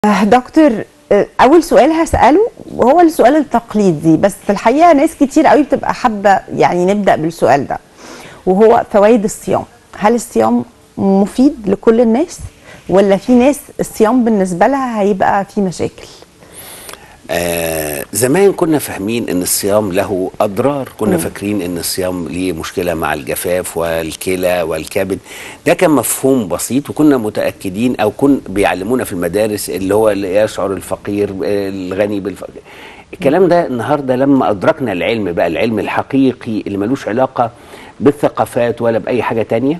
آه، دكتور آه، اول سؤال هساله وهو السؤال التقليدي بس في الحقيقه ناس كتير قوي بتبقى حابه يعني نبدا بالسؤال ده وهو فوائد الصيام هل الصيام مفيد لكل الناس ولا في ناس الصيام بالنسبه لها هيبقى فيه مشاكل آه زمان كنا فاهمين ان الصيام له اضرار كنا فاكرين ان الصيام ليه مشكله مع الجفاف والكلى والكبد ده كان مفهوم بسيط وكنا متاكدين او كن بيعلمونا في المدارس اللي هو اللي يشعر الفقير آه، الغني بالفقير الكلام ده النهارده لما ادركنا العلم بقى العلم الحقيقي اللي ملوش علاقه بالثقافات ولا باي حاجه تانية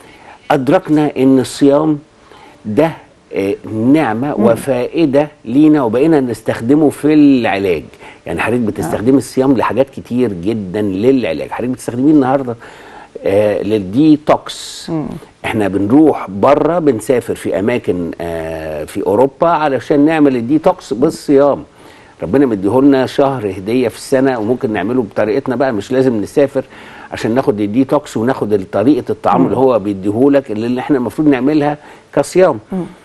ادركنا ان الصيام ده آه، نعمه وفائده لينا وبقينا نستخدمه في العلاج يعني حضرتك بتستخدمي الصيام لحاجات كتير جدا للعلاج حضرتك بتستخدميه النهارده آه للديتوكس احنا بنروح بره بنسافر في اماكن آه في اوروبا علشان نعمل الديتوكس بالصيام ربنا مديهولنا شهر هديه في السنه وممكن نعمله بطريقتنا بقى مش لازم نسافر عشان ناخد الديتوكس وناخد طريقه الطعام اللي هو بيديهولك اللي احنا المفروض نعملها كصيام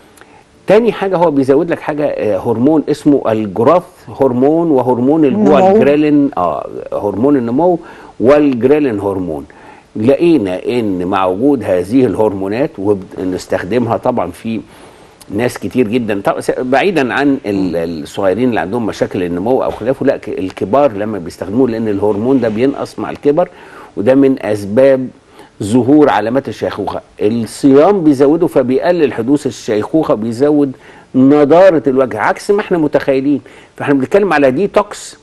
تاني حاجه هو بيزود لك حاجه آه، هرمون اسمه الجراث هرمون وهرمون الجوع النمو. الجريلين اه هرمون النمو والجريلين هرمون لقينا ان مع وجود هذه الهرمونات ونستخدمها طبعا في ناس كتير جدا طبعا س- بعيدا عن ال- الصغيرين اللي عندهم مشاكل النمو او خلافه لا ك- الكبار لما بيستخدموه لان الهرمون ده بينقص مع الكبر وده من اسباب ظهور علامات الشيخوخه الصيام بيزوده فبيقلل حدوث الشيخوخه بيزود نضاره الوجه عكس ما احنا متخيلين فاحنا بنتكلم على ديتوكس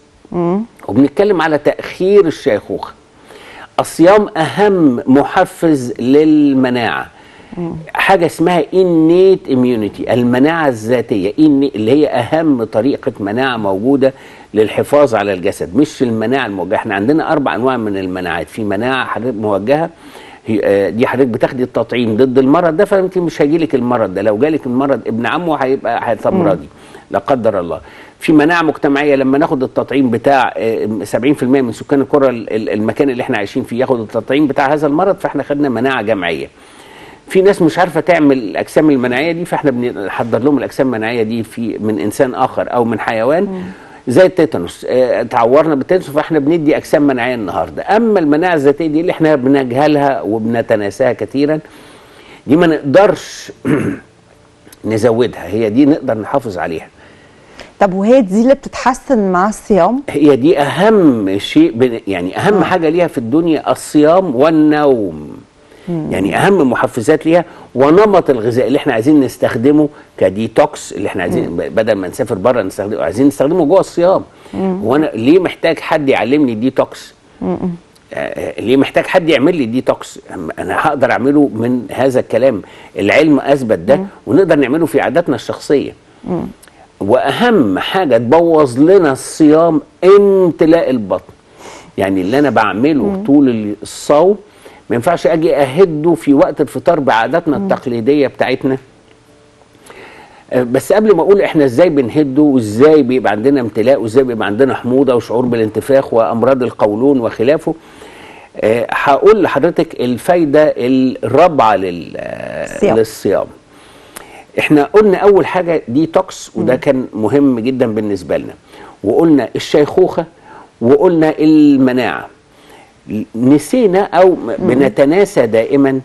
وبنتكلم على تاخير الشيخوخه الصيام اهم محفز للمناعه حاجه اسمها innate immunity المناعه الذاتيه إن اللي هي اهم طريقه مناعه موجوده للحفاظ على الجسد مش المناعه الموجهه احنا عندنا اربع انواع من المناعات في مناعه حضرتك موجهه هي آه، دي حضرتك بتاخدي التطعيم ضد المرض ده فانت مش هيجيلك المرض ده لو جالك المرض ابن عمه هيبقى هتمرضي لا قدر الله في مناعه مجتمعيه لما ناخد التطعيم بتاع آه، 70% من سكان القرى ال- ال- المكان اللي احنا عايشين فيه ياخد التطعيم بتاع هذا المرض فاحنا خدنا مناعه جمعيه في ناس مش عارفه تعمل الاجسام المناعيه دي فاحنا بنحضر لهم الاجسام المناعيه دي في من انسان اخر او من حيوان زي التيتانوس اه تعورنا بالتيتانوس فاحنا بندي اجسام مناعيه النهارده اما المناعه الذاتيه دي اللي احنا بنجهلها وبنتناساها كثيرا دي ما نقدرش نزودها هي دي نقدر نحافظ عليها طب وهي دي اللي بتتحسن مع الصيام هي دي اهم شيء بن- يعني اهم حاجه ليها في الدنيا الصيام والنوم يعني اهم محفزات ليها ونمط الغذاء اللي احنا عايزين نستخدمه كديتوكس اللي احنا عايزين ب- بدل ما نسافر بره نستخدمه عايزين نستخدمه جوه الصيام وانا ليه محتاج حد يعلمني الديتوكس آه، ليه محتاج حد يعمل لي ديتوكس أما انا هقدر اعمله من هذا الكلام العلم اثبت ده ونقدر نعمله في عاداتنا الشخصيه واهم حاجه تبوظ لنا الصيام امتلاء البطن يعني اللي انا بعمله طول الصوم ما ينفعش اجي اهده في وقت الفطار بعاداتنا التقليديه بتاعتنا آه، بس قبل ما اقول احنا ازاي بنهده وازاي بيبقى عندنا امتلاء وازاي بيبقى عندنا حموضه وشعور بالانتفاخ وامراض القولون وخلافه آه، هقول لحضرتك الفايده الرابعه لل- آه، الصيام. للصيام احنا قلنا اول حاجه ديتوكس وده كان مهم جدا بالنسبه لنا وقلنا الشيخوخه وقلنا المناعه نسينا او بنتناسى دائما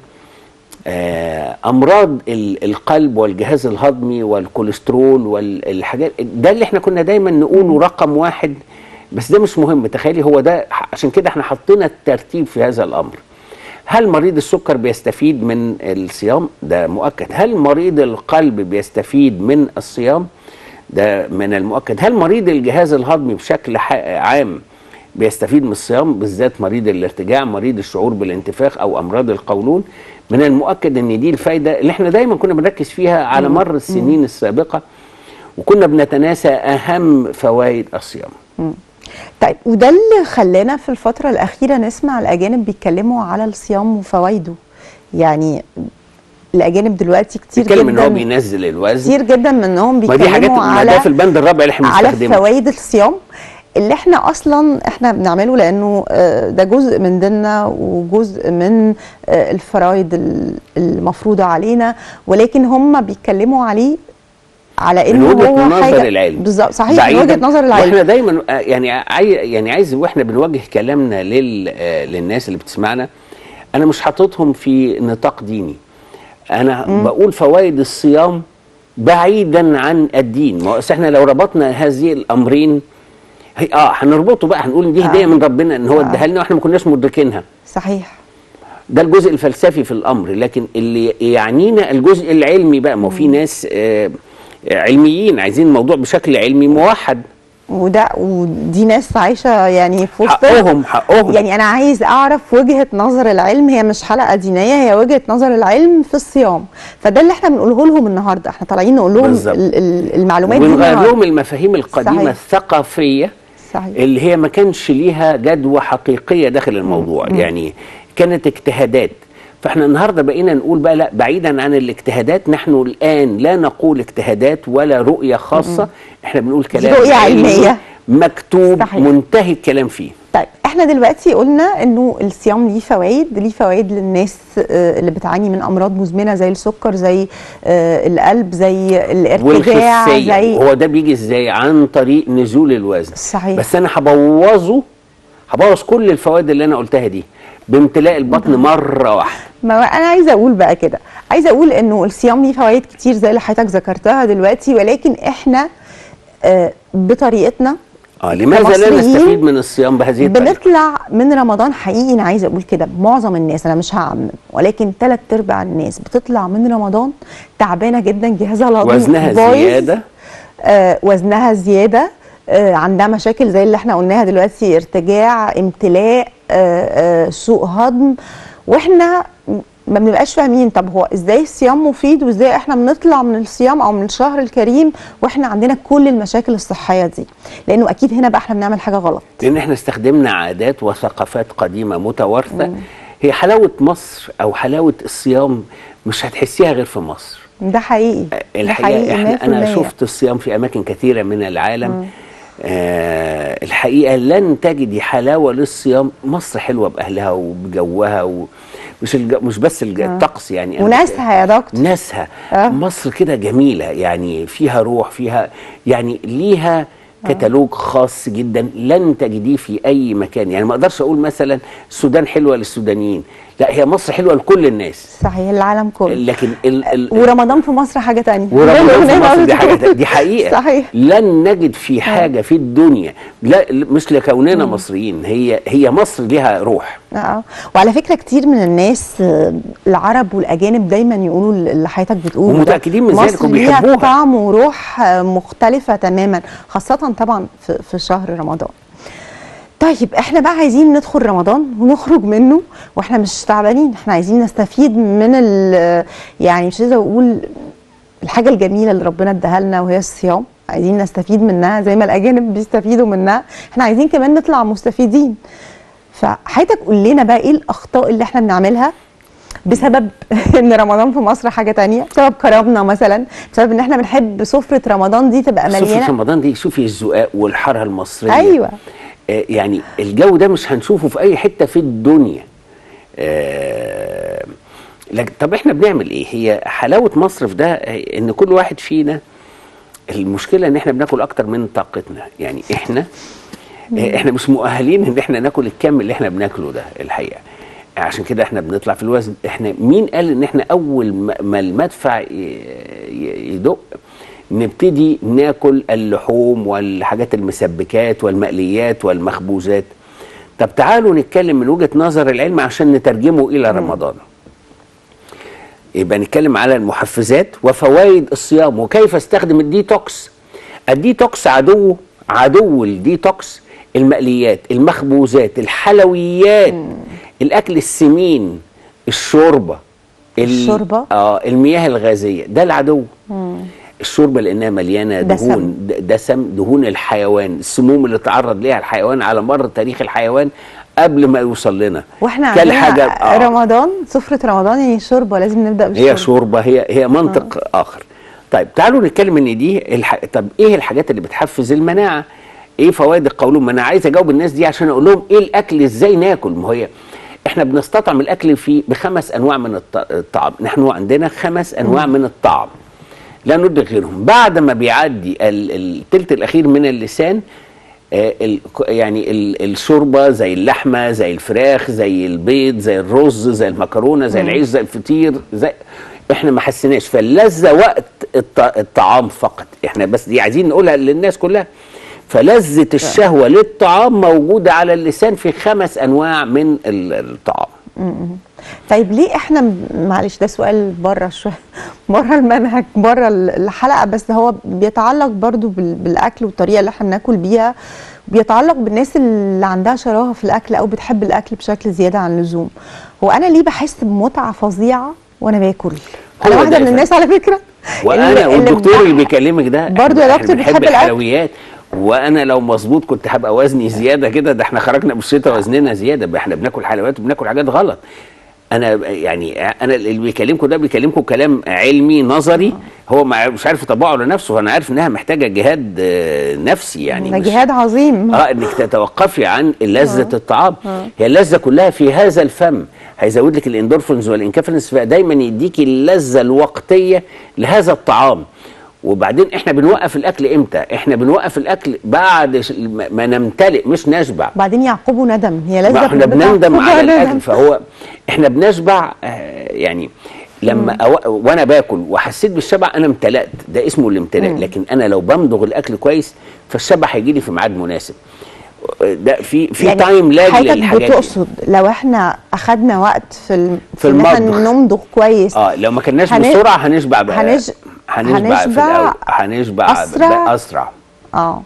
آه، امراض ال- القلب والجهاز الهضمي والكوليسترول والحاجات ده اللي احنا كنا دايما نقوله رقم واحد بس ده مش مهم تخيلي هو ده عشان كده احنا حطينا الترتيب في هذا الامر هل مريض السكر بيستفيد من الصيام ده مؤكد هل مريض القلب بيستفيد من الصيام ده من المؤكد هل مريض الجهاز الهضمي بشكل ح- عام بيستفيد من الصيام بالذات مريض الارتجاع مريض الشعور بالانتفاخ او امراض القولون من المؤكد ان دي الفايده اللي احنا دايما كنا بنركز فيها على مر السنين السابقه وكنا بنتناسى اهم فوائد الصيام طيب وده اللي خلانا في الفتره الاخيره نسمع الاجانب بيتكلموا على الصيام وفوائده يعني الاجانب دلوقتي كتير بيتكلم ان هو جدا بينزل الوزن كتير جدا منهم ما دي حاجات بيتكلموا ما على ده في البند الرابع اللي احنا على بنستخدمه فوائد الصيام اللي احنا اصلا احنا بنعمله لانه آه، ده جزء من ديننا وجزء من آه، الفرائض ال- المفروضه علينا ولكن هم بيتكلموا عليه على من انه وجهه هو نظر حاجه العلم بالظبط صحيح من بعيداً- وجهه نظر العلم واحنا دايما آه، يعني عايز يعني عايز واحنا بنوجه كلامنا لل آه، للناس اللي بتسمعنا انا مش حاططهم في نطاق ديني انا م. بقول فوائد الصيام بعيدا عن الدين ما هو أصل احنا لو ربطنا هذه الامرين هي اه هنربطه بقى هنقول إن دي هديه آه. من ربنا ان هو آه. اداها لنا واحنا ما كناش مدركينها صحيح ده الجزء الفلسفي في الامر لكن اللي يعنينا الجزء العلمي بقى ما هو في ناس آه علميين عايزين الموضوع بشكل علمي موحد وده ودي ناس عايشه يعني في وسط حقهم حقهم يعني انا عايز اعرف وجهه نظر العلم هي مش حلقه دينيه هي وجهه نظر العلم في الصيام فده اللي احنا بنقوله لهم النهارده احنا طالعين نقول لهم بالظبط. ال- ال- المعلومات دي ونغير النهاردة. لهم المفاهيم القديمه صحيح. الثقافيه صحيح اللي هي ما كانش ليها جدوى حقيقيه داخل الموضوع يعني كانت اجتهادات فاحنا النهارده بقينا نقول بقى لا بعيدا عن الاجتهادات نحن الان لا نقول اجتهادات ولا رؤيه خاصه احنا بنقول كلام رؤية علمي علمية. مكتوب صحيح. منتهي الكلام فيه طيب احنا دلوقتي قلنا انه الصيام ليه فوائد ليه فوائد للناس آه، اللي بتعاني من امراض مزمنه زي السكر زي آه، القلب زي الارتجاع والخفيه زي هو ده بيجي ازاي عن طريق نزول الوزن صحيح. بس انا هبوظه هبوظ كل الفوائد اللي انا قلتها دي بامتلاء البطن مره واحده ما هو انا عايزه اقول بقى كده عايزه اقول انه الصيام ليه فوائد كتير زي اللي حضرتك ذكرتها دلوقتي ولكن احنا آه، بطريقتنا اه لماذا لا كمصريين نستفيد من الصيام بهذه الطريقه بنطلع من رمضان حقيقي انا عايزه اقول كده معظم الناس انا مش هعمم ولكن ثلاث ارباع الناس بتطلع من رمضان تعبانه جدا جهازها الهضمي وزنها بايظ، زياده آه وزنها زياده آه عندها مشاكل زي اللي احنا قلناها دلوقتي ارتجاع امتلاء آه آه سوء هضم واحنا ما بنبقاش فاهمين طب هو ازاي الصيام مفيد وازاي احنا بنطلع من الصيام او من الشهر الكريم واحنا عندنا كل المشاكل الصحيه دي لانه اكيد هنا بقى احنا بنعمل حاجه غلط لان احنا استخدمنا عادات وثقافات قديمه متوارثه هي حلاوه مصر او حلاوه الصيام مش هتحسيها غير في مصر ده حقيقي ده الحقيقه احنا انا 100%. شفت الصيام في اماكن كثيره من العالم آه الحقيقه لن تجدي حلاوه للصيام مصر حلوه باهلها وبجوها ومش الج... مش بس الج... الطقس يعني أنا- وناسها يا دكتور ناسها آه. مصر كده جميله يعني فيها روح فيها يعني ليها كتالوج خاص جدا لن تجديه في اي مكان يعني ما اقدرش اقول مثلا السودان حلوه للسودانيين لا هي مصر حلوه لكل الناس صحيح العالم كله لكن ال ال ورمضان في مصر حاجه تانية ورمضان في زي ما مصر دي بتقول. حاجه دي حقيقه صحيح لن نجد في حاجه في الدنيا لا مش لكوننا مصريين هي هي مصر ليها روح اه وعلى فكره كتير من الناس آه، العرب والاجانب دايما يقولوا اللي حضرتك بتقوله ده. ومتأكدين من ذلك مصر ليها وبيحبوها. طعم وروح آه، مختلفه تماما خاصه طبعا في, في شهر رمضان طيب احنا بقى عايزين ندخل رمضان ونخرج منه واحنا مش تعبانين احنا عايزين نستفيد من ال يعني مش عايزه اقول الحاجه الجميله اللي ربنا اداها لنا وهي الصيام عايزين نستفيد منها زي ما الاجانب بيستفيدوا منها احنا عايزين كمان نطلع مستفيدين فحضرتك قول لنا بقى ايه الاخطاء اللي احنا بنعملها بسبب ان رمضان في مصر حاجه تانية بسبب كرمنا مثلا بسبب ان احنا بنحب سفره رمضان دي تبقى سفرة مليانه رمضان دي شوفي الزقاق والحاره المصريه ايوه آه، يعني الجو ده مش هنشوفه في اي حته في الدنيا آه، لكن طب احنا بنعمل ايه هي حلاوه مصر في ده آه، ان كل واحد فينا المشكله ان احنا بناكل اكتر من طاقتنا يعني احنا آه، احنا مش مؤهلين ان احنا ناكل الكم اللي احنا بناكله ده الحقيقه عشان كده احنا بنطلع في الوزن احنا مين قال ان احنا اول ما ما المدفع ي- ي- يدق نبتدي ناكل اللحوم والحاجات المسبكات والمقليات والمخبوزات طب تعالوا نتكلم من وجهة نظر العلم عشان نترجمه إلى رمضان يبقى نتكلم على المحفزات وفوائد الصيام وكيف استخدم الديتوكس الديتوكس عدو عدو الديتوكس المقليات المخبوزات الحلويات الاكل السمين الشوربه ال- الشوربة؟ اه المياه الغازيه ده العدو الشوربه لانها مليانه دسم. دهون د- دسم دهون الحيوان السموم اللي تعرض ليها الحيوان على مر تاريخ الحيوان قبل ما يوصل لنا واحنا كل عندنا حاجة- آه. رمضان سفره رمضان يعني شوربه لازم نبدا بالشوربه هي شوربه هي هي منطق آه. اخر طيب تعالوا نتكلم ان دي الح... طب ايه الحاجات اللي بتحفز المناعه ايه فوائد القولون ما انا عايز اجاوب الناس دي عشان اقول لهم ايه الاكل ازاي ناكل ما هي احنا بنستطعم الاكل في بخمس انواع من الط- الطعام نحن عندنا خمس انواع من الطعام لا ندرك غيرهم بعد ما بيعدي ال- التلت الاخير من اللسان آه، ال- يعني ال- الشوربه زي اللحمه زي الفراخ زي البيض زي الرز زي المكرونه زي العيش زي الفطير زي احنا ما حسيناش فاللذه وقت الط- الطعام فقط احنا بس دي عايزين نقولها للناس كلها فلذه الشهوه للطعام موجوده على اللسان في خمس انواع من ال- الطعام طيب ليه احنا م- معلش ده سؤال بره شويه بره المنهج بره ال- الحلقه بس هو بيتعلق برضو بال- بالاكل والطريقه اللي احنا بناكل بيها بيتعلق بالناس اللي عندها شراهه في الاكل او بتحب الاكل بشكل زياده عن اللزوم هو انا ليه بحس بمتعه فظيعه وانا باكل انا هو واحده ده من يا الناس على فكره وانا اللي- اللي والدكتور اللي بح- بيكلمك ده برضو يا إحنا دكتور بنحب بتحب الأكل؟ الحلويات وانا لو مظبوط كنت هبقى وزني زياده كده ده احنا خرجنا من الشتاء وزننا زياده بقى احنا بناكل حلويات وبناكل حاجات غلط انا يعني انا اللي بيكلمكم ده بيكلمكم كلام علمي نظري هو ما- مش عارف يطبقه على نفسه فانا عارف انها محتاجه جهاد آه، نفسي يعني ده مش- جهاد عظيم اه انك تتوقفي عن لذه الطعام هي اللذه كلها في هذا الفم هيزود لك الاندورفينز والانكافينز فدايما يديكي اللذه الوقتيه لهذا الطعام وبعدين احنا بنوقف الاكل امتى احنا بنوقف الاكل بعد ش- ما ما نمتلئ مش نشبع وبعدين يعقبه ندم هي لازم ما احنا بنندم على الاكل فهو احنا بنشبع آه، يعني لما أو... وانا باكل وحسيت بالشبع انا امتلأت ده اسمه الامتلاء لكن انا لو بمضغ الاكل كويس فالشبع هيجي لي في ميعاد مناسب ده في في يعني تايم لاج حضرتك للحاجات دي. بتقصد لو احنا اخدنا وقت في الم... في إن إحنا المطبخ. نمضغ كويس اه لو ما كناش هن- بسرعه هنشبع بقى هنش- هنشبع في هنشبع الأول هنشبع أسرع. اسرع اه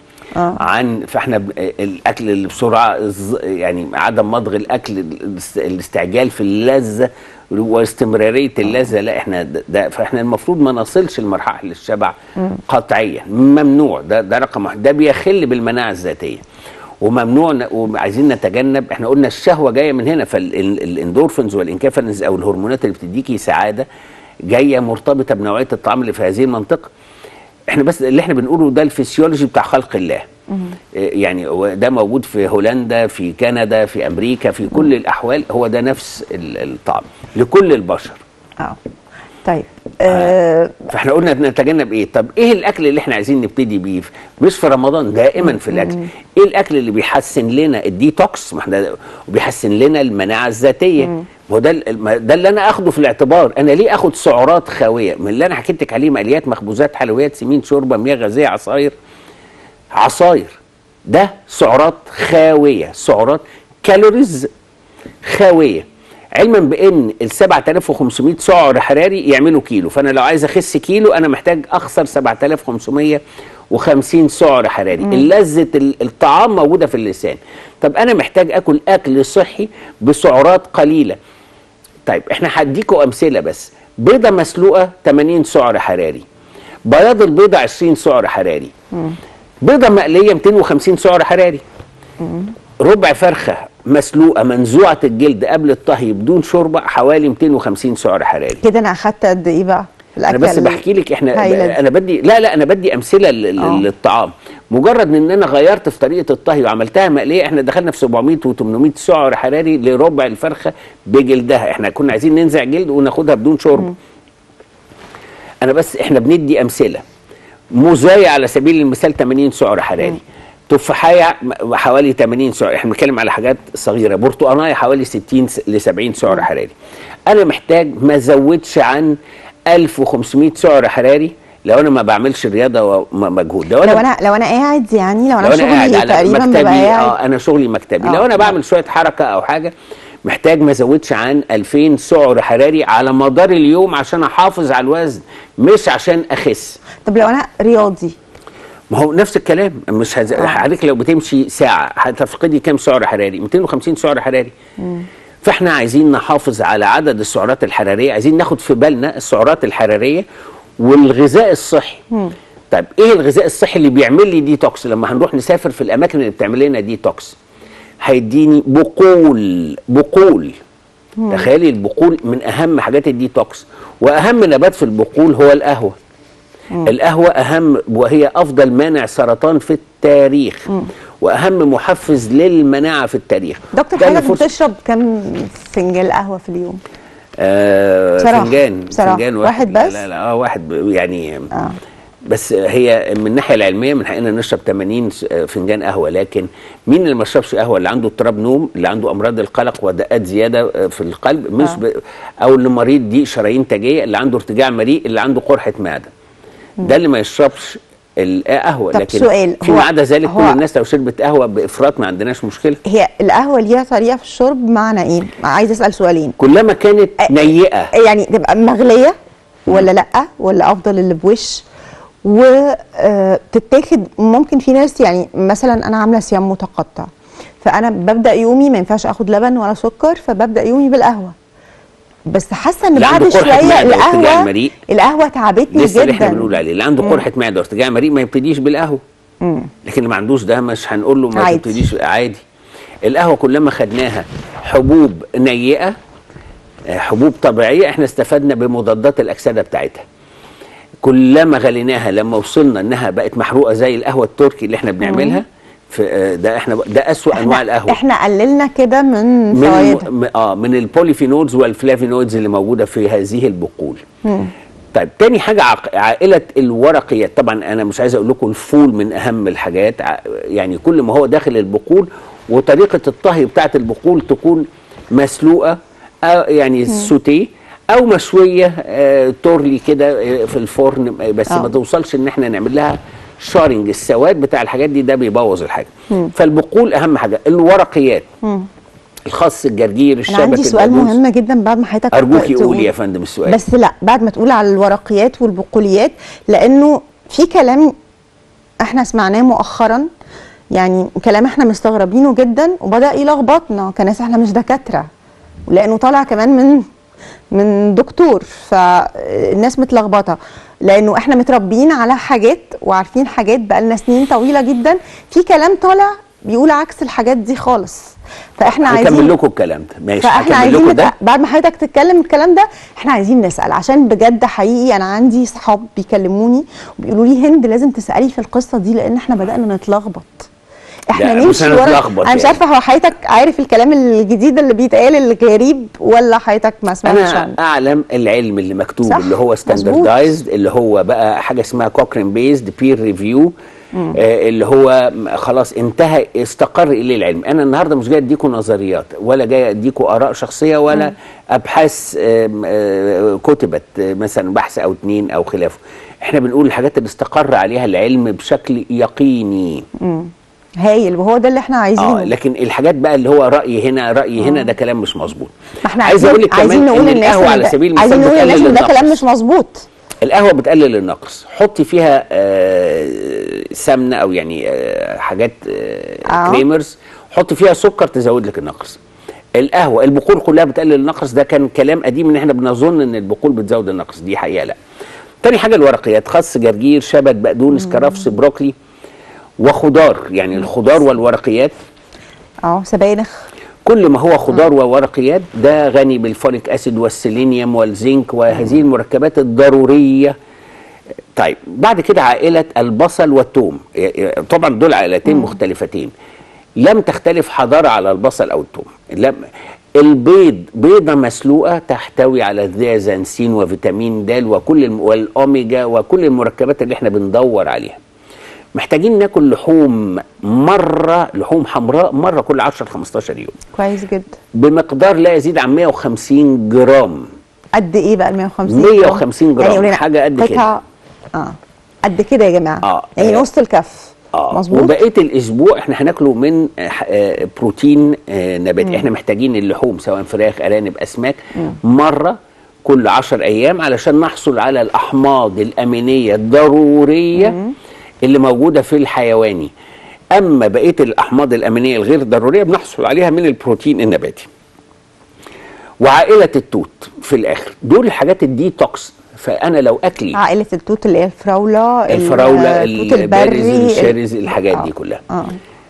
عن فاحنا ب- الاكل اللي بسرعه الز- يعني عدم مضغ الاكل الاست- الاستعجال في اللذه واستمراريه اللذه لا احنا ده- ده فاحنا المفروض ما نصلش لمرحله الشبع قطعيا ممنوع ده ده رقم واحد ده بيخل بالمناعه الذاتيه وممنوع ن- وعايزين نتجنب احنا قلنا الشهوه جايه من هنا فالاندورفينز والانكافينز او الهرمونات اللي بتديكي سعاده جايه مرتبطه بنوعيه الطعام اللي في هذه المنطقه احنا بس اللي احنا بنقوله ده الفسيولوجي بتاع خلق الله إيه يعني هو ده موجود في هولندا في كندا في امريكا في كل الاحوال هو ده نفس ال- الطعم لكل البشر اه طيب آه فاحنا قلنا نتجنب ايه طب ايه الاكل اللي احنا عايزين نبتدي بيه مش في رمضان دائما في الاكل ايه الاكل اللي بيحسن لنا الديتوكس ما احنا وبيحسن لنا المناعه الذاتيه ما هو ده ال- ما ده اللي انا اخده في الاعتبار انا ليه اخد سعرات خاويه من اللي انا حكيت لك عليه مقليات مخبوزات حلويات سمين شوربه مياه غازيه عصاير عصاير ده سعرات خاويه سعرات كالوريز خاويه علما بان ال 7500 سعر حراري يعملوا كيلو فانا لو عايز اخس كيلو انا محتاج اخسر 7550 سعر حراري لذه ال- الطعام موجوده في اللسان طب انا محتاج اكل اكل صحي بسعرات قليله طيب احنا هديكوا امثله بس بيضه مسلوقه 80 سعر حراري بياض البيضه 20 سعر حراري بيضه مقليه 250 سعر حراري ربع فرخه مسلوقه منزوعه الجلد قبل الطهي بدون شوربه حوالي 250 سعر حراري كده انا اخدت قد ايه بقى في انا بس ال- بحكي لك احنا هايلة دي. انا بدي لا لا انا بدي امثله لل- آه. للطعام مجرد ان انا غيرت في طريقه الطهي وعملتها مقليه احنا دخلنا في 700 و800 سعر حراري لربع الفرخه بجلدها احنا كنا عايزين ننزع جلد وناخدها بدون شوربه انا بس احنا بندي امثله موزايه على سبيل المثال 80 سعر حراري تفاحية م- حوالي 80 سعر احنا بنتكلم على حاجات صغيره برتقانايه حوالي 60 س- ل 70 سعر حراري انا محتاج ما ازودش عن 1500 سعر حراري لو انا ما بعملش رياضه ومجهود لو لو انا لو انا قاعد يعني لو انا, لو انا قاعد شغلي على تقريبا مكتبي ببقى قاعد اه انا شغلي مكتبي آه. لو انا بعمل شويه حركه او حاجه محتاج ما ازودش عن 2000 سعر حراري على مدار اليوم عشان احافظ على الوزن مش عشان اخس طب لو انا رياضي ما هو نفس الكلام مش هز... حضرتك لو بتمشي ساعه هتفقدي كام سعر حراري 250 سعر حراري فاحنا عايزين نحافظ على عدد السعرات الحراريه عايزين ناخد في بالنا السعرات الحراريه والغذاء الصحي طيب ايه الغذاء الصحي اللي بيعمل لي ديتوكس لما هنروح نسافر في الاماكن اللي بتعمل لنا ديتوكس هيديني بقول بقول تخيلي البقول من اهم حاجات الديتوكس واهم نبات في البقول هو القهوه القهوة أهم وهي أفضل مانع سرطان في التاريخ وأهم محفز للمناعة في التاريخ دكتور ده اللي حضرتك فرصة- بتشرب كام فنجان قهوه في اليوم آه بصراحة، فنجان بصراحة. فنجان واحد لا بس؟ لا, لا اه واحد ب- يعني اه بس هي من الناحيه العلميه من حقنا نشرب 80 س- فنجان قهوه لكن مين اللي ما يشربش قهوه اللي عنده اضطراب نوم اللي عنده امراض القلق ودقات زياده في القلب مش آه. ب... او اللي مريض ضيق شرايين تاجيه اللي عنده ارتجاع مريء اللي عنده قرحه معده ده اللي ما يشربش القهوه طب لكن سؤال، فيما هو- عدا ذلك كل هو- الناس لو شربت قهوه بافراط ما عندناش مشكله هي القهوه ليها طريقه في الشرب معنى ايه عايزه اسال سؤالين كلما كانت نيئه يعني تبقى مغليه ولا لا ولا افضل اللي بوش وتتاخد ممكن في ناس يعني مثلا انا عامله صيام متقطع فانا ببدا يومي ما ينفعش اخد لبن ولا سكر فببدا يومي بالقهوه بس حاسه ان اللي بعد عنده قرحة شويه معدة وارتجاع القهوه مريء. القهوه تعبتني لسه اللي احنا جدا بنقول عليه اللي عنده قرحه معده وارتجاع مريء ما يبتديش بالقهوه لكن اللي ما عندوش ده مش هنقول له ما عادي. تبتديش عادي القهوه كلما خدناها حبوب نيئه آه، حبوب طبيعيه احنا استفدنا بمضادات الاكسده بتاعتها كلما غليناها لما وصلنا انها بقت محروقه زي القهوه التركي اللي احنا بنعملها في آه، ده احنا ده اسوا انواع القهوه احنا قللنا كده من من فوائدها م- اه من البوليفينولز والفلافينويدز اللي موجوده في هذه البقول طيب تاني حاجه عق... عائله الورقيات طبعا انا مش عايز اقول لكم الفول من اهم الحاجات ع- يعني كل ما هو داخل البقول وطريقه الطهي بتاعه البقول تكون مسلوقه أو يعني سوتيه او مشويه آه تورلي كده آه، في الفرن آه، بس آه. ما توصلش ان احنا نعمل لها شارنج السواد بتاع الحاجات دي ده بيبوظ الحاجه فالبقول اهم حاجه الورقيات الخس الجرجير انا الشبت عندي سؤال البقدونس. مهم جدا بعد ما حضرتك ارجوكي تقول. قولي يا فندم السؤال بس لا بعد ما تقول على الورقيات والبقوليات لانه في كلام احنا سمعناه مؤخرا يعني كلام احنا مستغربينه جدا وبدا يلخبطنا كناس احنا مش دكاتره لانه طالع كمان من من دكتور فالناس متلخبطه لانه احنا متربيين على حاجات وعارفين حاجات بقالنا سنين طويله جدا في كلام طالع بيقول عكس الحاجات دي خالص فاحنا عايزين هكمل لكم الكلام ده ماشي فاحنا هكمل عايزين لكم نت... ده بعد ما حضرتك تتكلم الكلام ده احنا عايزين نسال عشان بجد حقيقي انا عندي صحاب بيكلموني وبيقولوا لي هند لازم تسالي في القصه دي لان احنا بدانا نتلخبط احنا لا، مش نمشي ورا هنتلخبط انا مش يعني. عارفه هو حضرتك عارف الكلام الجديد اللي بيتقال الغريب ولا حضرتك ما سمعتش انا عنه اعلم العلم اللي مكتوب صح، اللي هو مظبوط. ستاندردايزد اللي هو بقى حاجه اسمها كوكرين بيزد بير ريفيو اللي هو م- خلاص انتهى استقر اليه العلم انا النهارده مش جاي اديكم نظريات ولا جاي اديكم اراء شخصيه ولا ابحاث آم، آه، كتبت آه، مثلا بحث او اتنين او خلافه احنا بنقول الحاجات اللي استقر عليها العلم بشكل يقيني هايل وهو ده اللي احنا عايزينه اه لكن الحاجات بقى اللي هو راي هنا راي هنا ده كلام مش مظبوط ما احنا عايز عايزين اقول لك عايزين كمان نقول ان للناس القهوه إن على ده- سبيل عايزين المثال نقول للناس بتقلل ان ده كلام النقص مش مظبوط القهوه بتقلل النقص حطي فيها آه، سمنه او يعني آه، حاجات آه، آه. كريمرز حطي فيها سكر تزود لك النقص القهوه البقول كلها بتقلل النقص ده كان كلام قديم ان احنا بنظن ان البقول بتزود النقص دي حقيقه لا تاني حاجه الورقيات خس جرجير شبت بقدونس كرفس بروكلي وخضار يعني الخضار والورقيات اه سبانخ كل ما هو خضار وورقيات ده غني بالفوليك اسيد والسيلينيوم والزنك وهذه المركبات الضروريه طيب بعد كده عائله البصل والثوم طبعا دول عائلتين مختلفتين لم تختلف حضاره على البصل او الثوم لم البيض بيضة مسلوقة تحتوي على الذيازانسين وفيتامين د وكل الم... والأوميجا وكل المركبات اللي احنا بندور عليها محتاجين ناكل لحوم مرة لحوم حمراء مرة كل 10 15 يوم كويس جدا بمقدار لا يزيد عن 150 جرام قد ايه بقى ال 150 150 جرام، يعني قولنا حاجة قد كده. قطعة- اه قد كده يا جماعه آه. يعني آه. نص الكف اه مظبوط وبقيه الاسبوع احنا هناكله من آه، ح- آه، بروتين آه، نباتي احنا محتاجين اللحوم سواء فراخ ارانب اسماك مره كل 10 ايام علشان نحصل على الاحماض الامينيه الضروريه اللي موجوده في الحيواني اما بقيه الاحماض الامينيه الغير ضروريه بنحصل عليها من البروتين النباتي وعائله التوت في الاخر دول الحاجات الديتوكس فانا لو اكلي عائله التوت اللي هي الفراوله الفراوله التوت البارز البري الشارز الحاجات دي آه. كلها اه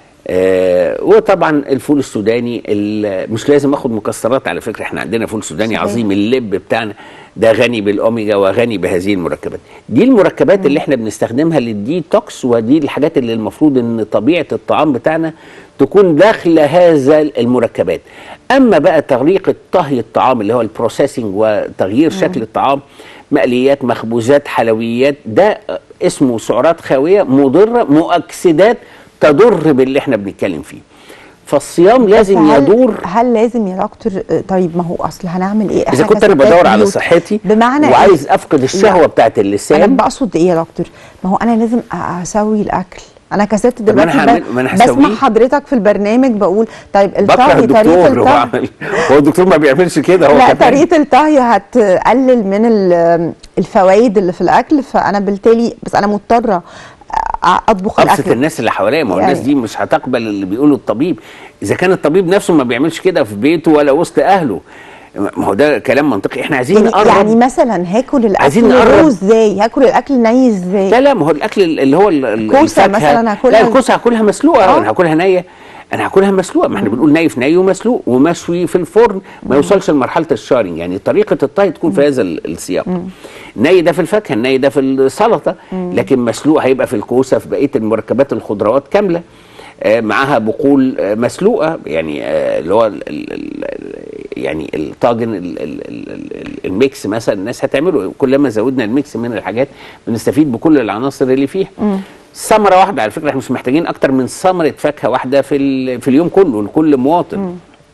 آه وطبعا الفول السوداني ال- مش لازم اخد مكسرات على فكره احنا عندنا فول سوداني صحيح. عظيم اللب بتاعنا ده غني بالاوميجا وغني بهذه المركبات دي المركبات اللي احنا بنستخدمها للديتوكس ودي الحاجات اللي المفروض ان طبيعه الطعام بتاعنا تكون داخله هذا المركبات اما بقى طريقه طهي الطعام اللي هو البروسيسنج وتغيير شكل الطعام مقليات مخبوزات حلويات ده اسمه سعرات خاويه مضره مؤكسدات تضر باللي احنا بنتكلم فيه فالصيام لازم بس هل يدور هل لازم يا دكتور آه، طيب ما هو اصل هنعمل ايه اذا إحنا كنت انا كستات بدور على بيوت. صحتي بمعنى إيه؟ وعايز افقد الشهوه لا. بتاعت انا اللسان بقصد ايه يا دكتور ما هو انا لازم أ- اسوي الاكل انا كست ما أنا دلوقتي هعمل- ب- ما أنا بسمع هسويه. حضرتك في البرنامج بقول طيب بكره الطهي طريقه الدكتور الطهي وبعمل هو الدكتور ما بيعملش كده هو لا كمان. طريقه الطهي هتقلل من ال- الفوائد اللي في الاكل فانا بالتالي بس انا مضطره أ- اطبخ ابسط الاكل الناس اللي حواليا ما هو يعني- الناس دي مش هتقبل اللي بيقوله الطبيب اذا كان الطبيب نفسه ما بيعملش كده في بيته ولا وسط اهله ما هو ده كلام منطقي احنا عايزين يعني, نقرب يعني مثلا هاكل عايزين الاكل نقرب. رو ازاي هاكل الاكل ني ازاي لا لا ما هو الاكل اللي هو ال- ال- كوسة الفاكهة- مثلاً هاكلها- لا الكوسه هاكلها مسلوقه آه. انا هاكلها نيه انا هاكلها مسلوقه ما احنا بنقول ني في ني ومسلوق ومشوي في الفرن ما يوصلش لمرحله الشارنج يعني طريقه الطهي تكون في هذا ال- السياق الني ده في الفاكهه الني ده في السلطه لكن مسلوق هيبقى في الكوسه في بقيه المركبات الخضروات كامله آه، معاها بقول آه، مسلوقه يعني آه، اللي هو ال- ال- ال- يعني الطاجن ال- ال- ال- ال- الميكس مثلا الناس هتعمله كلما زودنا الميكس من الحاجات بنستفيد بكل العناصر اللي فيها ثمره واحده على فكره احنا مش محتاجين اكتر من ثمره فاكهه واحده في ال- في اليوم كله لكل مواطن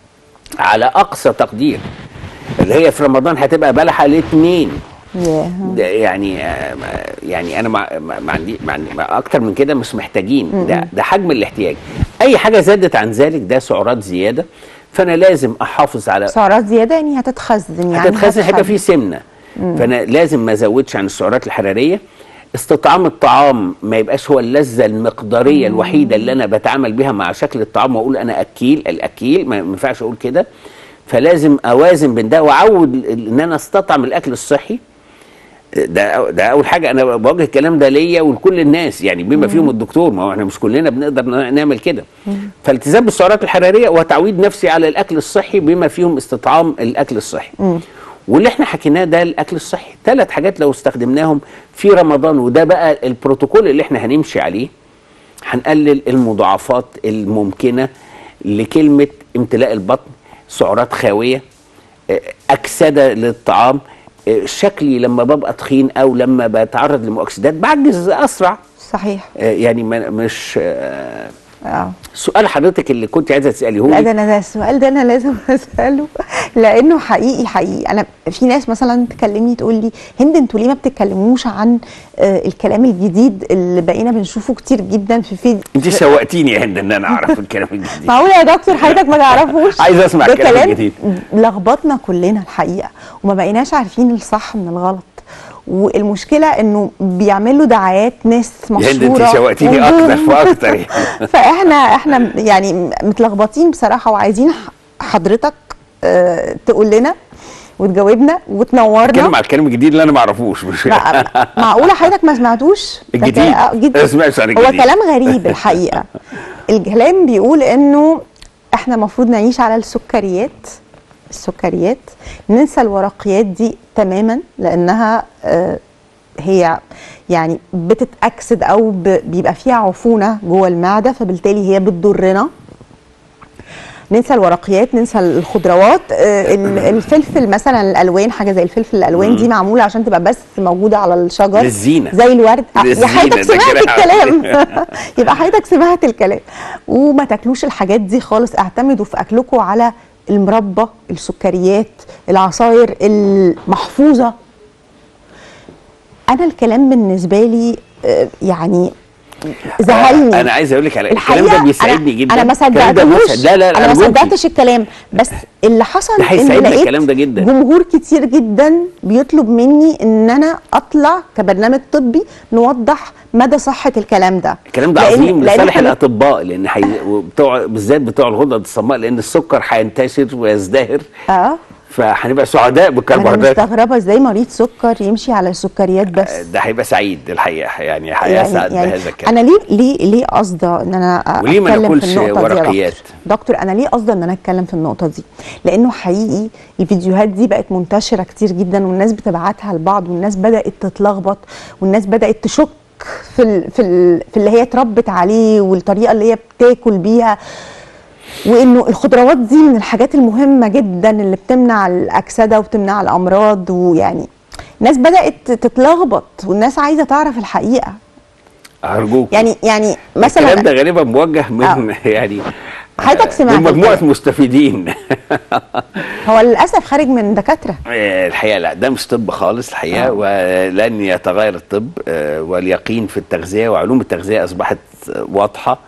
على اقصى تقدير اللي هي في رمضان هتبقى بلحه الاثنين ياه. ده يعني آه، يعني انا ما ما ما عندي ما عندي ما اكتر من كده مش محتاجين ده ده حجم الاحتياج اي حاجه زادت عن ذلك ده سعرات زياده فانا لازم احافظ على سعرات زياده يعني هتتخزن يعني هتتخزن هيبقى فيه سمنه فانا لازم ما ازودش عن السعرات الحراريه استطعام الطعام ما يبقاش هو اللذه المقداريه الوحيده اللي انا بتعامل بيها مع شكل الطعام واقول انا اكيل الاكيل ما ما ينفعش اقول كده فلازم اوازن بين ده واعود ال- ان انا استطعم الاكل الصحي ده ده اول حاجه انا بوجه الكلام ده ليا ولكل الناس يعني بما فيهم الدكتور ما هو احنا مش كلنا بنقدر ن- نعمل كده فالتزام بالسعرات الحراريه وتعويد نفسي على الاكل الصحي بما فيهم استطعام الاكل الصحي واللي احنا حكيناه ده الاكل الصحي ثلاث حاجات لو استخدمناهم في رمضان وده بقى البروتوكول اللي احنا هنمشي عليه هنقلل المضاعفات الممكنه لكلمه امتلاء البطن سعرات خاويه آه، اكسده للطعام آه، شكلي لما ببقى تخين او لما بتعرض لمؤكسدات بعجز اسرع صحيح آه، يعني ما- مش آه، اه سؤال حضرتك اللي كنت عايزه تساليه لا لي ده انا ده السؤال ده انا لازم اساله لانه حقيقي حقيقي انا في ناس مثلا تكلمني تقول لي هند انتوا ليه ما بتتكلموش عن آه الكلام الجديد اللي بقينا بنشوفه كتير جدا في في انت شوقتيني يا هند ان انا اعرف الكلام الجديد معقول يا دكتور حضرتك ما تعرفوش عايز أسمع ده الكلام كلام الجديد. لخبطنا كلنا الحقيقه وما بقيناش عارفين الصح من الغلط والمشكله انه بيعملوا دعايات ناس يا هند مشهوره انت شوقتيني اكتر فاكتر يعني. فاحنا احنا يعني متلخبطين بصراحه وعايزين ح- حضرتك آه، تقول لنا وتجاوبنا وتنورنا اتكلم على الكلام الجديد اللي انا ما اعرفوش مش لا، معقوله حضرتك ما سمعتوش ده الجديد. كلام- آه، جديد. ما سمعتش عن هو الجديد. كلام غريب الحقيقه الكلام بيقول انه احنا المفروض نعيش على السكريات السكريات ننسى الورقيات دي تماما لانها آه، هي يعني بتتاكسد او ب- بيبقى فيها عفونه جوه المعده فبالتالي هي بتضرنا ننسى الورقيات ننسى الخضروات آه، ال- الفلفل مثلا الالوان حاجه زي الفلفل الالوان دي معموله عشان تبقى بس موجوده على الشجر للزينة. زي الورد آه، يا للزينة، حضرتك ده سمعت كده الكلام يبقى حضرتك سمعت الكلام وما تاكلوش الحاجات دي خالص اعتمدوا في اكلكم على المربى السكريات العصاير المحفوظه انا الكلام بالنسبه لي آه، يعني زهقني انا عايز اقول لك على الكلام الحقيقه ده بيسعدني أنا جدا انا ما الكلام ده صدقتوش مسعد. لا لا انا ما أرجوكي. صدقتش الكلام بس اللي حصل ده ان هيسعدني لقيت الكلام ده جدا. جمهور كتير جدا بيطلب مني ان انا اطلع كبرنامج طبي نوضح مدى صحه الكلام ده الكلام ده لأن- عظيم لأن لصالح إحنا- الاطباء لان حي... بتوع بالذات بتوع الغدد الصماء لان السكر هينتشر ويزدهر اه فهنبقى سعداء انا بالكربوهيدرات مستغربه ازاي مريض سكر يمشي على السكريات بس ده هيبقى سعيد الحقيقه يعني هيسعد بهذا الكلام انا ليه ليه ليه قصده ان انا وليه ما اتكلم ناكلش في النقطه دي يا ورقيات؟ دكتور دكتور انا ليه قصده ان انا اتكلم في النقطه دي لانه حقيقي الفيديوهات دي بقت منتشره كتير جدا والناس بتبعتها لبعض والناس بدات تتلخبط والناس بدات تشك في ال في ال في اللي هي اتربت عليه والطريقه اللي هي بتاكل بيها وانه الخضروات دي من الحاجات المهمه جدا اللي بتمنع الاكسده وبتمنع الامراض ويعني الناس بدات تتلخبط والناس عايزه تعرف الحقيقه ارجوك يعني يعني الكلام ده مثلا غالبا موجه من يعني حضرتك سمعت من مجموعه الكلام. مستفيدين هو للاسف خارج من دكاتره آه، الحقيقه لا ده مش طب خالص الحقيقه آه. ولن يتغير الطب آه، واليقين في التغذيه وعلوم التغذيه اصبحت آه، واضحه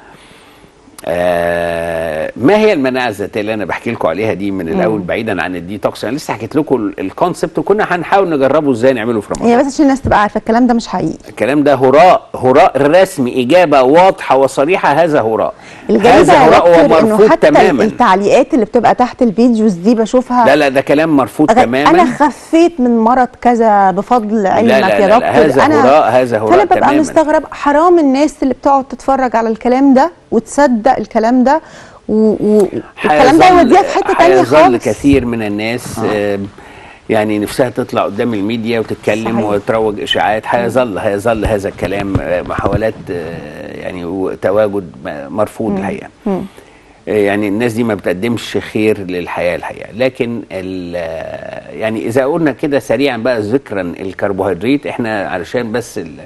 آه، ما هي المناعه الذاتيه اللي انا بحكي لكم عليها دي من الاول بعيدا عن الديتوكس انا لسه حكيت لكم ال- الكونسبت وكنا هنحاول نجربه ازاي نعمله في رمضان هي بس عشان الناس تبقى عارفه الكلام ده مش حقيقي الكلام ده هراء هراء رسمي اجابه واضحه وصريحه هذا هراء الجميل هذا يا هراء دكتور انه ومرفوض حتى تماما التعليقات اللي بتبقى تحت الفيديوز دي بشوفها لا لا ده كلام مرفوض أغ- تماما انا خفيت من مرض كذا بفضل علمك لا يا لا دكتور هذا انا هراء هذا هراء فانا ببقى تماما مستغرب حرام الناس اللي بتقعد تتفرج على الكلام ده وتصدق الكلام ده و... و... والكلام ده هيظل- يوديها في حته تانية هيظل خالص كثير من الناس آه. يعني نفسها تطلع قدام الميديا وتتكلم صحيح. وتروج اشاعات هيظل هيظل هذا الكلام آه، محاولات آه، يعني وتواجد م- مرفوض الحقيقه آه، يعني الناس دي ما بتقدمش خير للحياه الحقيقه لكن ال- آه، يعني اذا قلنا كده سريعا بقى ذكرا الكربوهيدرات احنا علشان بس ال-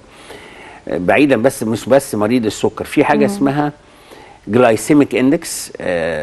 بعيدا بس مش بس مريض السكر في حاجه اسمها جلايسيميك اندكس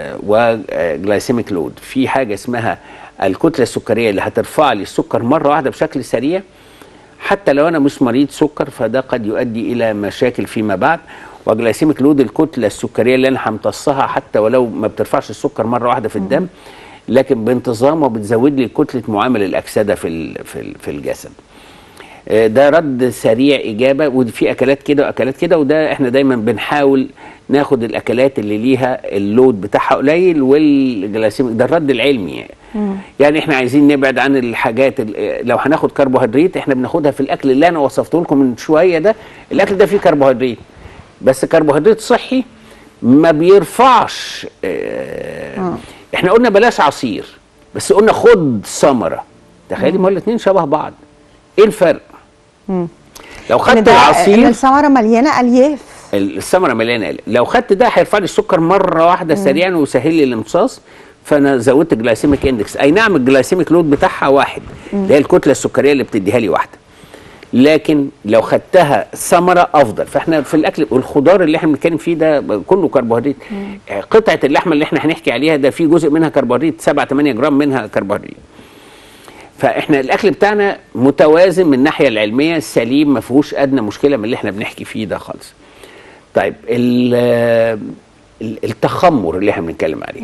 وجلايسيميك لود في حاجه اسمها الكتله السكريه اللي هترفع لي السكر مره واحده بشكل سريع حتى لو انا مش مريض سكر فده قد يؤدي الى مشاكل فيما بعد وجلايسيميك لود الكتله السكريه اللي انا همتصها حتى ولو ما بترفعش السكر مره واحده في الدم لكن بانتظام وبتزود لي كتله معامل الاكسده في ال- في ال- في الجسد آه، ده رد سريع اجابه وفي اكلات كده واكلات كده وده احنا دايما بنحاول ناخد الاكلات اللي ليها اللود بتاعها قليل والجلاسيميك ده الرد العلمي يعني. يعني احنا عايزين نبعد عن الحاجات ال- لو هناخد كربوهيدرات احنا بناخدها في الاكل اللي انا وصفته لكم من شويه ده الاكل ده فيه كربوهيدرات بس كربوهيدرات صحي ما بيرفعش اه احنا قلنا بلاش عصير بس قلنا خد ثمره تخيلي ما هو الاثنين شبه بعض ايه الفرق لو ان خدت ده ان العصير الثمره مليانه الياف الثمره مليانه قلق. لو خدت ده هيرفع لي السكر مره واحده سريعا ويسهل لي الامتصاص فانا زودت جلايسيميك اندكس اي نعم الجلايسيميك لود بتاعها واحد اللي هي الكتله السكريه اللي بتديها لي واحده لكن لو خدتها ثمره افضل فاحنا في الاكل والخضار اللي احنا بنتكلم فيه ده كله كربوهيدرات قطعه اللحمه اللي احنا هنحكي عليها ده في جزء منها كربوهيدرات 7 8 جرام منها كربوهيدرات فاحنا الاكل بتاعنا متوازن من الناحيه العلميه سليم ما فيهوش ادنى مشكله من اللي احنا بنحكي فيه ده خالص طيب ال- ال- التخمر اللي احنا بنتكلم عليه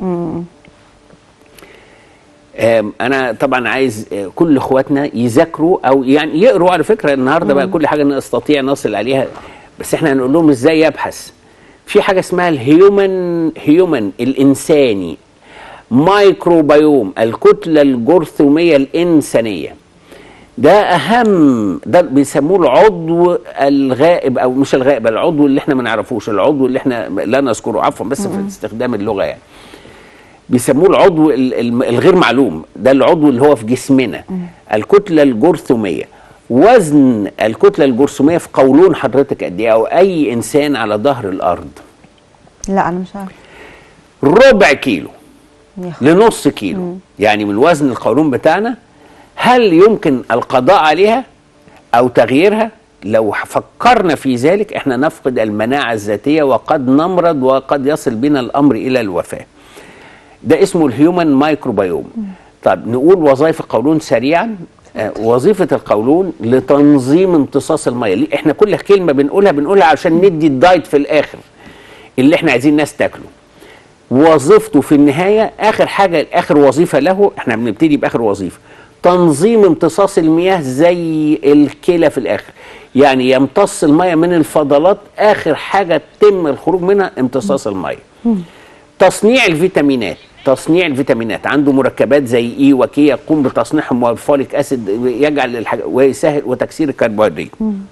آم، انا طبعا عايز آه، كل اخواتنا يذاكروا او يعني يقروا على فكره النهارده بقى كل حاجه نستطيع نصل عليها بس احنا هنقول لهم ازاي يبحث في حاجه اسمها الهيومن هيومن الانساني مايكروبيوم الكتله الجرثوميه الانسانيه ده اهم ده بيسموه العضو الغائب او مش الغائب العضو اللي احنا ما نعرفوش العضو اللي احنا لا نذكره عفوا بس في استخدام اللغه يعني بيسموه العضو ال- ال- الغير معلوم ده العضو اللي هو في جسمنا الكتله الجرثوميه وزن الكتله الجرثوميه في قولون حضرتك قد ايه او اي انسان على ظهر الارض لا انا مش عارفه ربع كيلو يا أخي. لنص كيلو يعني من وزن القولون بتاعنا هل يمكن القضاء عليها او تغييرها لو فكرنا في ذلك احنا نفقد المناعه الذاتيه وقد نمرض وقد يصل بنا الامر الى الوفاه ده اسمه الهيومن مايكروبيوم طب نقول وظائف القولون سريعا آه، وظيفه القولون لتنظيم امتصاص الميه ليه؟ احنا كل كلمه بنقولها بنقولها عشان ندي الدايت في الاخر اللي احنا عايزين الناس تاكله وظيفته في النهايه اخر حاجه اخر وظيفه له احنا بنبتدي باخر وظيفه تنظيم امتصاص المياه زي الكلى في الاخر يعني يمتص الميه من الفضلات اخر حاجه تم الخروج منها امتصاص الميه تصنيع الفيتامينات تصنيع الفيتامينات عنده مركبات زي اي وكي يقوم بتصنيعهم والفوليك اسيد يجعل الحاجة ويسهل وتكسير الكربوهيدرات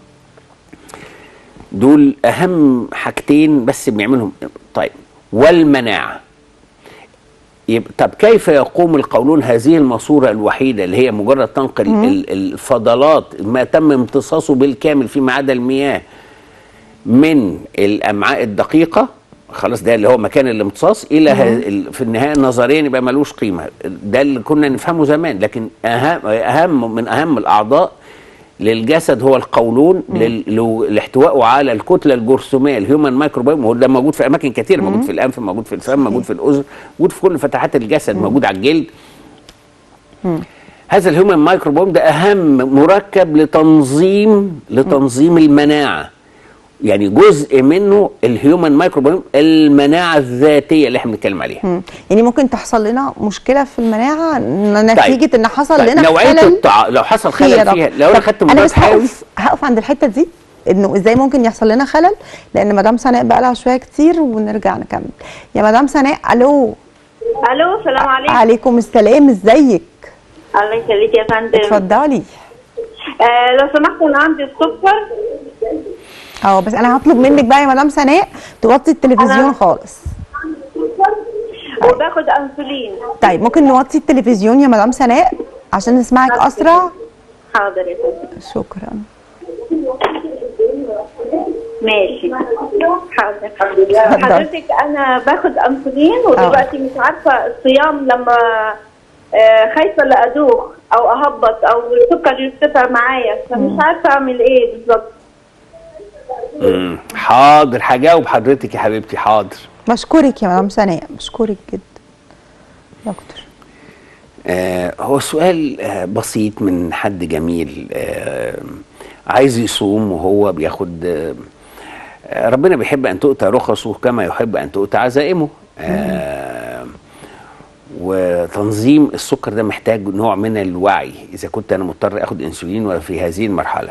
دول اهم حاجتين بس بنعملهم طيب والمناعه يبقى طب كيف يقوم القولون هذه الماسوره الوحيده اللي هي مجرد تنقل ال- الفضلات ما تم امتصاصه بالكامل فيما عدا المياه من الامعاء الدقيقه خلاص ده اللي هو مكان الامتصاص الى ه- ال- في النهايه نظريا يبقى ملوش قيمه ده اللي كنا نفهمه زمان لكن اهم اهم من اهم الاعضاء للجسد هو القولون لل- لو- لاحتوائه على الكتله الجرثوميه الهيومن مايكروبيوم وهو ده موجود في اماكن كثيره موجود في الانف موجود في الفم موجود في الاذن موجود في كل فتحات الجسد موجود على الجلد هذا الهيومن مايكروبيوم ده اهم مركب لتنظيم لتنظيم المناعه يعني جزء منه الهيومن مايكروبيوم المناعه الذاتيه اللي احنا بنتكلم عليها مم. يعني ممكن تحصل لنا مشكله في المناعه نتيجه ان حصل طيب لنا نوعيه خلل الطع... لو حصل فيه يا خلل دكتور. فيها لو انا طب خدت انا مضاد بس حيوي هقف هقف عند الحته دي انه ازاي ممكن يحصل لنا خلل لان مدام سناء بقى لها شويه كتير ونرجع نكمل يا مدام سناء الو الو السلام عليكم عليكم السلام ازيك الله يخليك يا فندم اتفضلي آه لو سمحت انا عندي السكر اه بس انا هطلب منك بقى يا مدام سناء توطي التلفزيون أنا- خالص وباخد انسولين طيب ممكن نوطي التلفزيون يا مدام سناء عشان نسمعك اسرع حاضر يا فندم شكرا ماشي حاضر اتفضل. حضرتك انا باخد انسولين ودلوقتي مش عارفه الصيام لما آه خايفه لا ادوخ او اهبط او السكر يرتفع معايا فمش عارفه اعمل ايه بالظبط مم. حاضر هجاوب حضرتك يا حبيبتي حاضر بشكرك يا مدام سناء بشكرك جدا دكتور آه هو سؤال آه بسيط من حد جميل آه عايز يصوم وهو بياخد آه آه، ربنا بيحب ان تؤتى رخصه كما يحب ان تؤتى عزائمه آه وتنظيم السكر ده محتاج نوع من الوعي اذا كنت انا مضطر اخد انسولين وفي هذه المرحله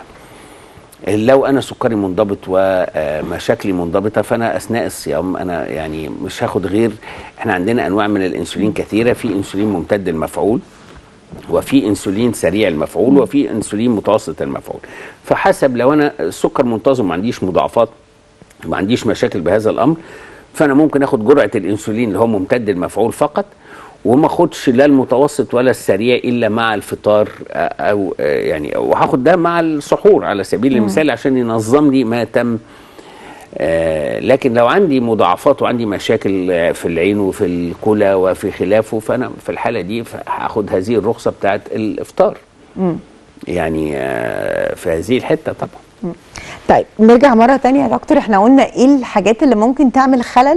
لو انا سكري منضبط ومشاكلي منضبطه فانا اثناء الصيام انا يعني مش هاخد غير احنا عندنا انواع من الانسولين كثيره في انسولين ممتد المفعول وفي انسولين سريع المفعول وفي انسولين متوسط المفعول فحسب لو انا السكر منتظم ما عنديش مضاعفات ما عنديش مشاكل بهذا الامر فانا ممكن اخد جرعه الانسولين اللي هو ممتد المفعول فقط وما اخدش لا المتوسط ولا السريع الا مع الفطار آه، او آه، يعني وهاخد ده مع السحور على سبيل المثال عشان ينظم لي ما تم آه، لكن لو عندي مضاعفات وعندي مشاكل آه، في العين وفي الكلى وفي خلافه فانا في الحاله دي ف- هاخد هذه الرخصه بتاعت الافطار يعني آه، في هذه الحته طبعا طيب نرجع مره تانية يا دكتور احنا قلنا ايه الحاجات اللي ممكن تعمل خلل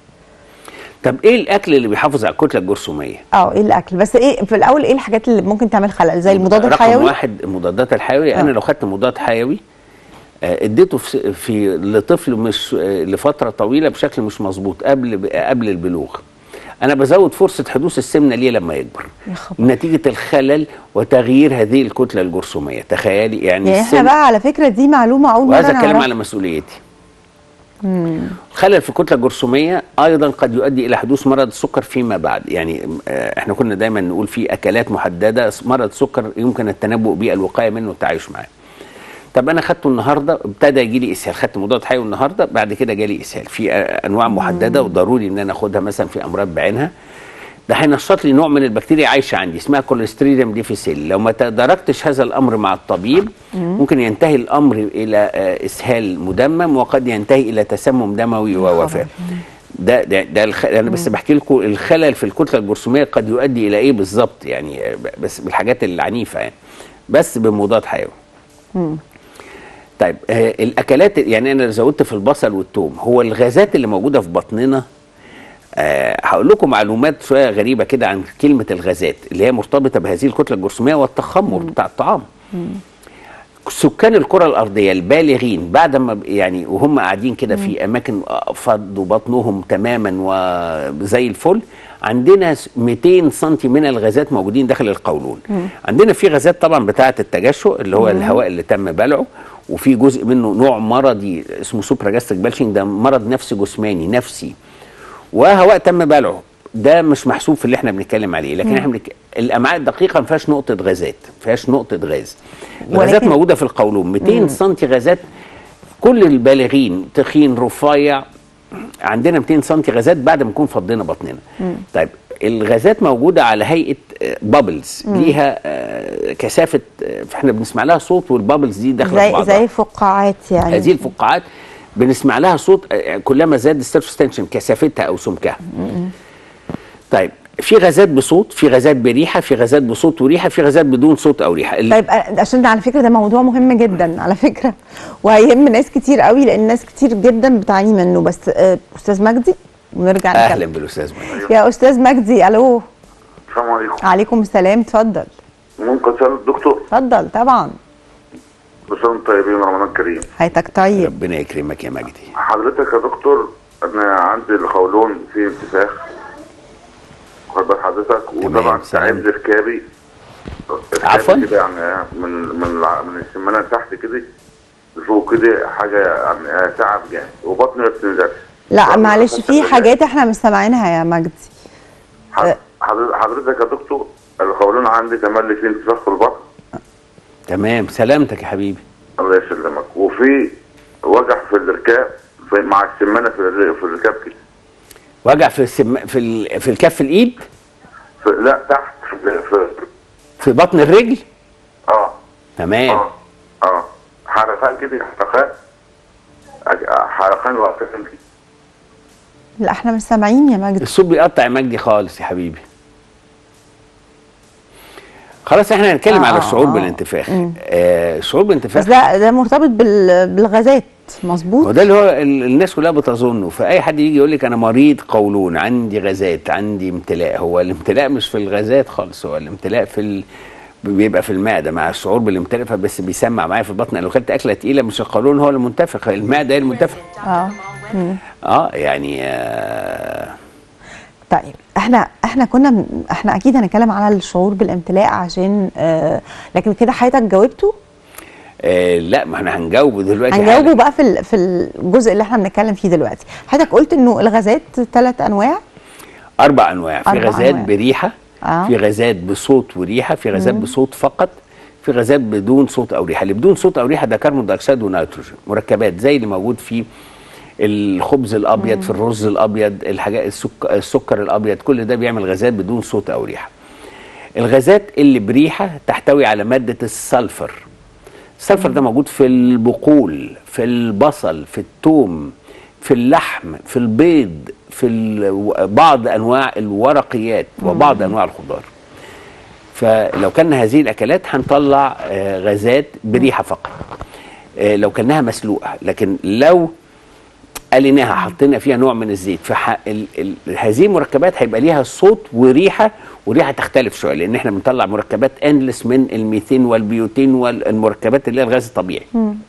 طب ايه الاكل اللي بيحافظ على الكتله الجرثوميه اه ايه الاكل بس ايه في الاول ايه الحاجات اللي ممكن تعمل خلل زي المضاد رقم الحيوي واحد المضادات الحيويه آه. انا لو خدت مضاد حيوي آه، اديته في, في لطفل مش آه، لفتره طويله بشكل مش مظبوط قبل قبل البلوغ انا بزود فرصه حدوث السمنه ليه لما يكبر يا خبر. نتيجه الخلل وتغيير هذه الكتله الجرثوميه تخيلي يعني, يعني احنا السن- بقى على فكره دي معلومه اول مره وهذا كلام نعرفها. على مسؤوليتي خلل في الكتله الجرثوميه ايضا قد يؤدي الى حدوث مرض السكر فيما بعد يعني آه، احنا كنا دايما نقول في اكلات محدده مرض السكر يمكن التنبؤ به الوقايه منه والتعايش معاه طب انا خدته النهارده ابتدى يجي لي اسهال خدت مضاد حيوي النهارده بعد كده جالي اسهال في آه، انواع محدده وضروري ان انا اخدها مثلا في امراض بعينها ده هينشط لي نوع من البكتيريا عايشه عندي اسمها كوليستريديوم ديفيسيل لو ما تداركتش هذا الامر مع الطبيب ممكن ينتهي الامر الى آه، اسهال مدمم وقد ينتهي الى تسمم دموي ووفاه ده ده ده الخ... انا بس بحكي لكم الخلل في الكتله الجرثوميه قد يؤدي الى ايه بالظبط يعني آه، ب- بس بالحاجات العنيفه يعني بس بمضاد حيوي طيب آه الاكلات يعني انا زودت في البصل والثوم هو الغازات اللي موجوده في بطننا آه هقول لكم معلومات شويه غريبه كده عن كلمه الغازات اللي هي مرتبطه بهذه الكتله الجرثوميه والتخمر بتاع الطعام سكان الكره الارضيه البالغين بعد ما ب- يعني وهم قاعدين كده في اماكن فضوا بطنهم تماما وزي الفل عندنا س- 200 سم من الغازات موجودين داخل القولون عندنا في غازات طبعا بتاعه التجشؤ اللي هو الهواء اللي تم بلعه وفي جزء منه نوع مرضي اسمه سوبراجاستيك بالشنج ده مرض نفسي جسماني نفسي وهواء تم بلعه ده مش محسوب في اللي احنا بنتكلم عليه لكن احنا بنك... الامعاء الدقيقه ما فيهاش نقطه غازات ما فيهاش نقطه غاز الغازات ولكن- موجوده في القولون 200 سم غازات كل البالغين تخين رفيع عندنا 200 سم غازات بعد ما نكون فضينا بطننا طيب الغازات موجوده على هيئه بابلز ليها آه، كثافه آه، احنا بنسمع لها صوت والبابلز دي داخله في زي بعضها زي فقاعات يعني هذه الفقاعات بنسمع لها صوت آه، كلما زاد السيرفس تنشن كثافتها او سمكها طيب في غازات بصوت في غازات بريحه في غازات بصوت وريحه في غازات بدون صوت او ريحه ال- طيب أ- عشان ده على فكره ده موضوع مهم جدا على فكره وهيهم ناس كتير قوي لان ناس كتير جدا بتعاني منه بس آه، استاذ مجدي ونرجع اهلا نتكلم بالاستاذ مجدي. يا استاذ مجدي الو السلام عليكم عليكم السلام اتفضل ممكن اسال الدكتور اتفضل طبعا بس انتم طيبين رمضان كريم حياتك طيب ربنا يكرمك يا مجدي حضرتك يا دكتور انا عندي القولون فيه انتفاخ واخد بال حضرتك وطبعا سلام. تعب لي ركابي ركابي عفواً؟ كده يعني من من الع- من السمانه لتحت كده لفوق كده حاجه يعني تعب جامد وبطني ما بتنزلش لا طبعاً معلش أخدت في بالي. حاجات احنا مش سامعينها يا مجدي حض- حضر- حضرتك يا دكتور القولون عندي تملي فيه انتفاخ في البطن تمام سلامتك يا حبيبي الله يسلمك وفي وجع في الركاب في مع السمانه في الر- في الركاب كده وجع في السم... في ال... في الكف الايد في لا تحت في, في في بطن الرجل اه تمام اه اه حركان كده حركان أج- حركان وقتين كده لا احنا مش سامعين يا مجدي الصوت بيقطع يا مجدي خالص يا حبيبي خلاص احنا هنتكلم آه، على آه، الشعور آه. بالانتفاخ آه الشعور بالانتفاخ بس ده ده مرتبط بال... بالغازات مظبوط وده اللي هو ال- الناس كلها بتظنه فاي حد يجي يقول لك انا مريض قولون عندي غازات عندي امتلاء هو الامتلاء مش في الغازات خالص هو الامتلاء في ال... بيبقى في المعده مع الشعور بالامتلاء فبس بيسمع معايا في البطن لو كلت اكله تقيله مش القولون هو المنتفخ المعده هي المنتفخ اه اه يعني آه طيب احنا احنا كنا م- احنا اكيد هنتكلم على الشعور بالامتلاء عشان آه لكن كده حضرتك جاوبته آه لا ما احنا هنجاوب دلوقتي هنجاوبه حالا. بقى في ال- في الجزء اللي احنا بنتكلم فيه دلوقتي حضرتك قلت انه الغازات ثلاث انواع اربع انواع في أربع غازات أنواع. بريحه آه. في غازات بصوت وريحه في غازات بصوت فقط في غازات بدون صوت او ريحه اللي بدون صوت او ريحه ده كربون دايوكسيد ونيتروجين مركبات زي اللي موجود في الخبز الابيض في الرز الابيض الحاجات السكر, السكر الابيض كل ده بيعمل غازات بدون صوت او ريحه الغازات اللي بريحه تحتوي على ماده السلفر السلفر ده موجود في البقول في البصل في الثوم في اللحم في البيض في ال- بعض انواع الورقيات وبعض انواع الخضار فلو كلنا هذه الاكلات هنطلع آه، غازات بريحه فقط آه، لو كلناها مسلوقه لكن لو قليناها حطينا فيها نوع من الزيت فح... ال... ال... هذه المركبات هيبقى ليها صوت وريحه وريحه تختلف شويه لان احنا بنطلع مركبات انلس من الميثين والبيوتين والمركبات اللي هي الغاز الطبيعي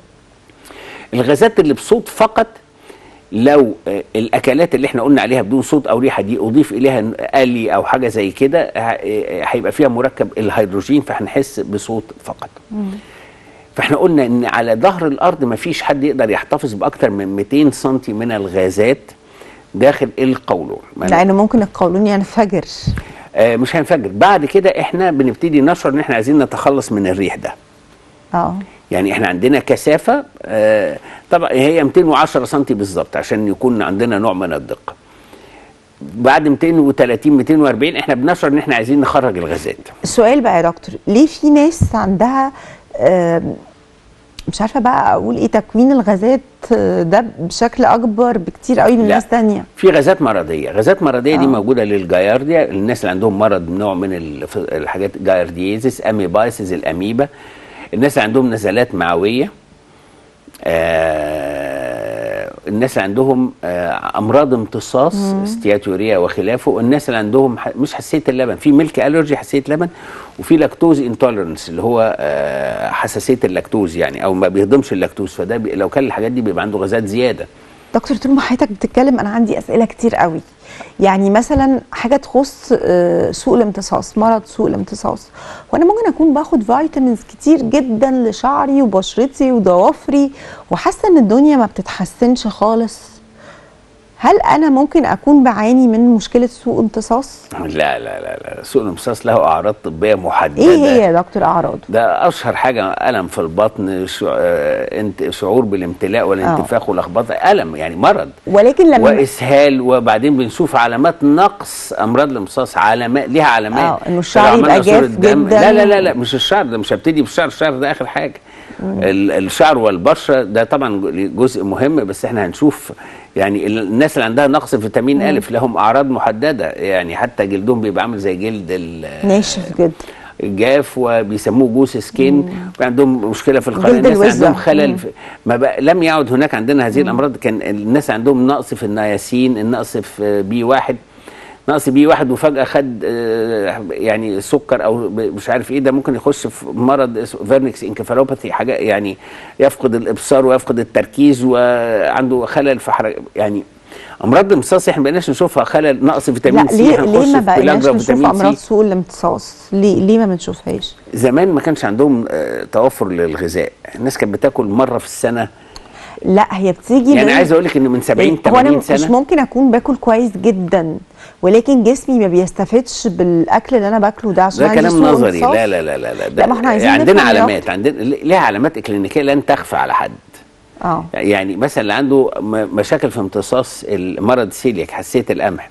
الغازات اللي بصوت فقط لو آه، الاكلات اللي احنا قلنا عليها بدون صوت او ريحه دي اضيف اليها قلي او حاجه زي كده ه- آه، هيبقى فيها مركب الهيدروجين فهنحس بصوت فقط فاحنا قلنا ان على ظهر الارض ما فيش حد يقدر يحتفظ باكتر من 200 سم من الغازات داخل القولون ما- لانه ممكن القولون ينفجر آه مش هينفجر بعد كده احنا بنبتدي نشعر ان احنا عايزين نتخلص من الريح ده اه يعني احنا عندنا كثافه آه طبعا هي 210 سم بالظبط عشان يكون عندنا نوع من الدقه بعد 230 240 احنا بنشعر ان احنا عايزين نخرج الغازات السؤال بقى يا دكتور ليه في ناس عندها آم، مش عارفه بقى اقول ايه تكوين الغازات آه، ده بشكل اكبر بكتير قوي من لا. ناس تانية في غازات مرضيه غازات مرضيه دي آه. موجوده للجايارديا الناس اللي عندهم مرض نوع من الف- الحاجات جايارديزيس اميبايسيس الاميبا الناس اللي عندهم نزلات معويه آه الناس اللي عندهم آه امراض امتصاص استياتوريا وخلافه الناس اللي عندهم ح- مش حساسيه اللبن في ميلك الرجي حساسيه لبن وفي لاكتوز انتولرنس اللي هو آه حساسيه اللاكتوز يعني او ما بيهضمش اللاكتوز فده بي لو كان الحاجات دي بيبقى عنده غازات زياده دكتور طول ما حضرتك بتتكلم انا عندي اسئله كتير قوي يعني مثلا حاجه تخص آه، سوء الامتصاص مرض سوء الامتصاص وانا ممكن اكون باخد فيتامينز كتير جدا لشعري وبشرتي وضوافري وحاسه ان الدنيا ما بتتحسنش خالص هل انا ممكن اكون بعاني من مشكله سوء امتصاص لا لا لا لا سوء الامتصاص له اعراض طبيه محدده ايه هي يا دكتور اعراضه ده اشهر حاجه الم في البطن شع... آه، انت شعور بالامتلاء والانتفاخ واللخبطه الم يعني مرض ولكن لما واسهال وبعدين بنشوف علامات نقص امراض الامتصاص علامات ليها علامات آه، إنه الشعر فلو يبقى عملنا صورة جاف دم- جداً. لا لا لا لا مش الشعر ده مش هبتدي بالشعر الشعر ده اخر حاجه ال- الشعر والبشره ده طبعا جزء مهم بس احنا هنشوف يعني ال- الناس اللي عندها نقص فيتامين الف لهم اعراض محدده يعني حتى جلدهم بيبقى عامل زي جلد ال- ناشف جدا الجاف وبيسموه جوس سكين وعندهم مشكله في القلب جلد الناس الوزة. عندهم خلل مم. في ما بقى لم يعد هناك عندنا هذه الامراض كان الناس عندهم نقص في النياسين النقص في بي واحد نقص بي واحد وفجاه خد آه، يعني سكر او ب- مش عارف ايه ده ممكن يخش في مرض اسمه فيرنكس انكفالوباثي حاجه يعني يفقد الابصار ويفقد التركيز وعنده خلل في حركه يعني امراض الامتصاص احنا ما بقيناش نشوفها خلل نقص لا فيتامين سي ليه هنخش ليه ما في بقيناش بلاجرا نشوف وفيتامين امراض سي. سوء الامتصاص ليه ليه ما بنشوفهاش زمان ما كانش عندهم آه، توفر للغذاء الناس كانت بتاكل مره في السنه لا هي بتيجي يعني من- عايز اقول لك ان من 70 هو انا 80 مش سنه ممكن اكون باكل كويس جدا ولكن جسمي ما بيستفدش بالاكل اللي انا باكله ده عشان ده عندي كلام سوء نظري امتصاص. لا لا لا لا لا, لا، ما احنا عايزين عندنا نفهم يا علامات عندنا ليها علامات اكلينيكيه لن تخفى على حد اه يعني مثلا اللي عنده م- مشاكل في امتصاص المرض السيلياك حساسيه القمح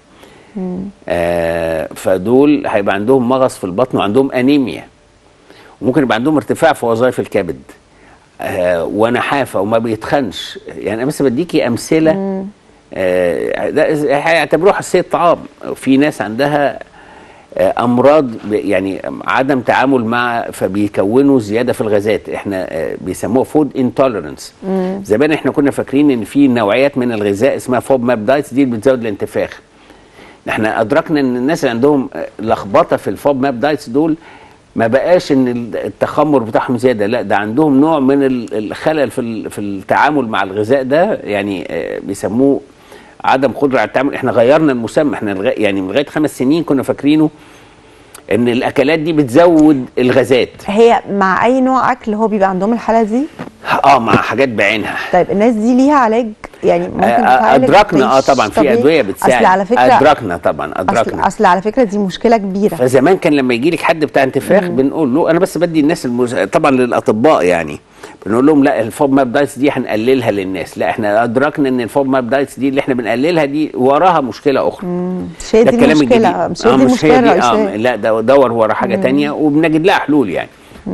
آه فدول هيبقى عندهم مغص في البطن وعندهم انيميا وممكن يبقى عندهم ارتفاع في وظائف الكبد آه ونحافه وما بيتخنش يعني انا بس بديكي امثله آه ده هيعتبروها حساسيه طعام في ناس عندها آه، امراض ب- يعني عدم تعامل مع فبيكونوا زياده في الغازات احنا آه، بيسموها فود انتوليرنس زمان احنا كنا فاكرين ان في نوعيات من الغذاء اسمها فوب ماب دايتس دي اللي بتزود الانتفاخ احنا ادركنا ان الناس اللي عندهم آه، لخبطه في الفوب ماب دايتس دول ما بقاش ان ال- التخمر بتاعهم زياده لا ده عندهم نوع من ال- الخلل في ال- في التعامل مع الغذاء ده يعني آه، بيسموه عدم قدره على التعامل احنا غيرنا المسمى احنا لغا- يعني من لغايه خمس سنين كنا فاكرينه ان الاكلات دي بتزود الغازات هي مع اي نوع اكل هو بيبقى عندهم الحاله دي اه مع حاجات بعينها طيب الناس دي ليها علاج يعني ممكن آه، تتعالج ادركنا اه وتعيش طبعا في طبيعي؟ ادويه بتساعد اصل على فكره ادركنا طبعا اصل, ادركنا اصل على فكره دي مشكله كبيره فزمان كان لما يجي لك حد بتاع انتفاخ بنقول له انا بس بدي الناس المز... طبعا للاطباء يعني بنقول لهم لا الفوب ماب دايتس دي هنقللها للناس لا احنا ادركنا ان الفوب ماب دايتس دي اللي احنا بنقللها دي وراها مشكله اخرى مش هي ده دي الكلام المشكله الجديد مش هي آه، دي مش المشكله هي دي آه الرئيسيه لا ده دور ورا حاجه تانية وبنجد لها حلول يعني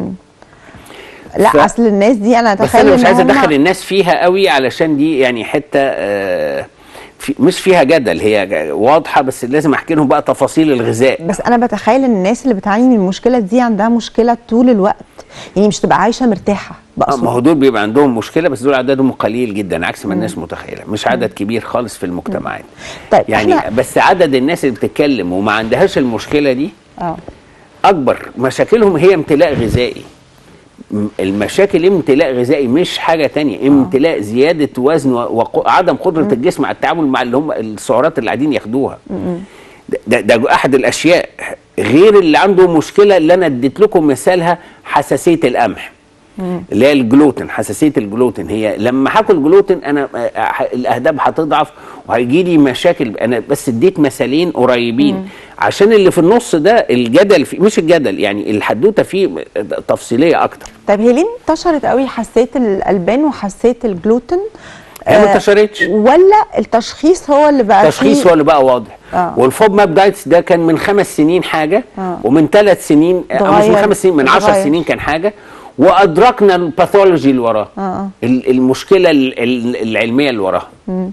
لا ف- اصل الناس دي انا بس اتخيل انا مش إن عايز هم- ادخل الناس فيها قوي علشان دي يعني حته آه في مش فيها جدل هي ج- واضحه بس لازم احكي لهم بقى تفاصيل الغذاء بس انا بتخيل ان الناس اللي بتعاني من المشكله دي عندها مشكله طول الوقت يعني مش تبقى عايشه مرتاحه آه، ما بقصد هو دول بيبقى عندهم مشكله بس دول عددهم قليل جدا عكس ما الناس متخيله مش عدد كبير خالص في المجتمعات طيب يعني إحنا- بس عدد الناس اللي بتتكلم وما عندهاش المشكله دي اه اكبر مشاكلهم هي امتلاء غذائي م- المشاكل امتلاء غذائي مش حاجه تانية امتلاء زياده وزن وعدم قدره الجسم على التعامل مع اللي هم السعرات اللي قاعدين ياخدوها ده, ده, ده احد الاشياء غير اللي عنده مشكله اللي انا اديت لكم مثالها حساسيه القمح اللي هي الجلوتين حساسيه الجلوتين هي لما هاكل جلوتين انا آه، آه، الاهداب هتضعف وهيجي لي مشاكل انا بس اديت مثالين قريبين عشان اللي في النص ده الجدل فيه مش الجدل يعني الحدوته فيه تفصيليه اكتر طيب هي ليه انتشرت قوي حساسيه الالبان وحساسيه الجلوتين هي ما آه، انتشرتش ولا التشخيص هو اللي بقى التشخيص فيه- هو اللي بقى واضح آه. والفوب ماب دايتس ده كان من خمس سنين حاجه آه. ومن ثلاث سنين آه، مش من اتغير. خمس سنين من عشر اتغير. سنين كان حاجه وادركنا الباثولوجي اللي وراه آه. ال- المشكله ال- ال- العلميه اللي وراها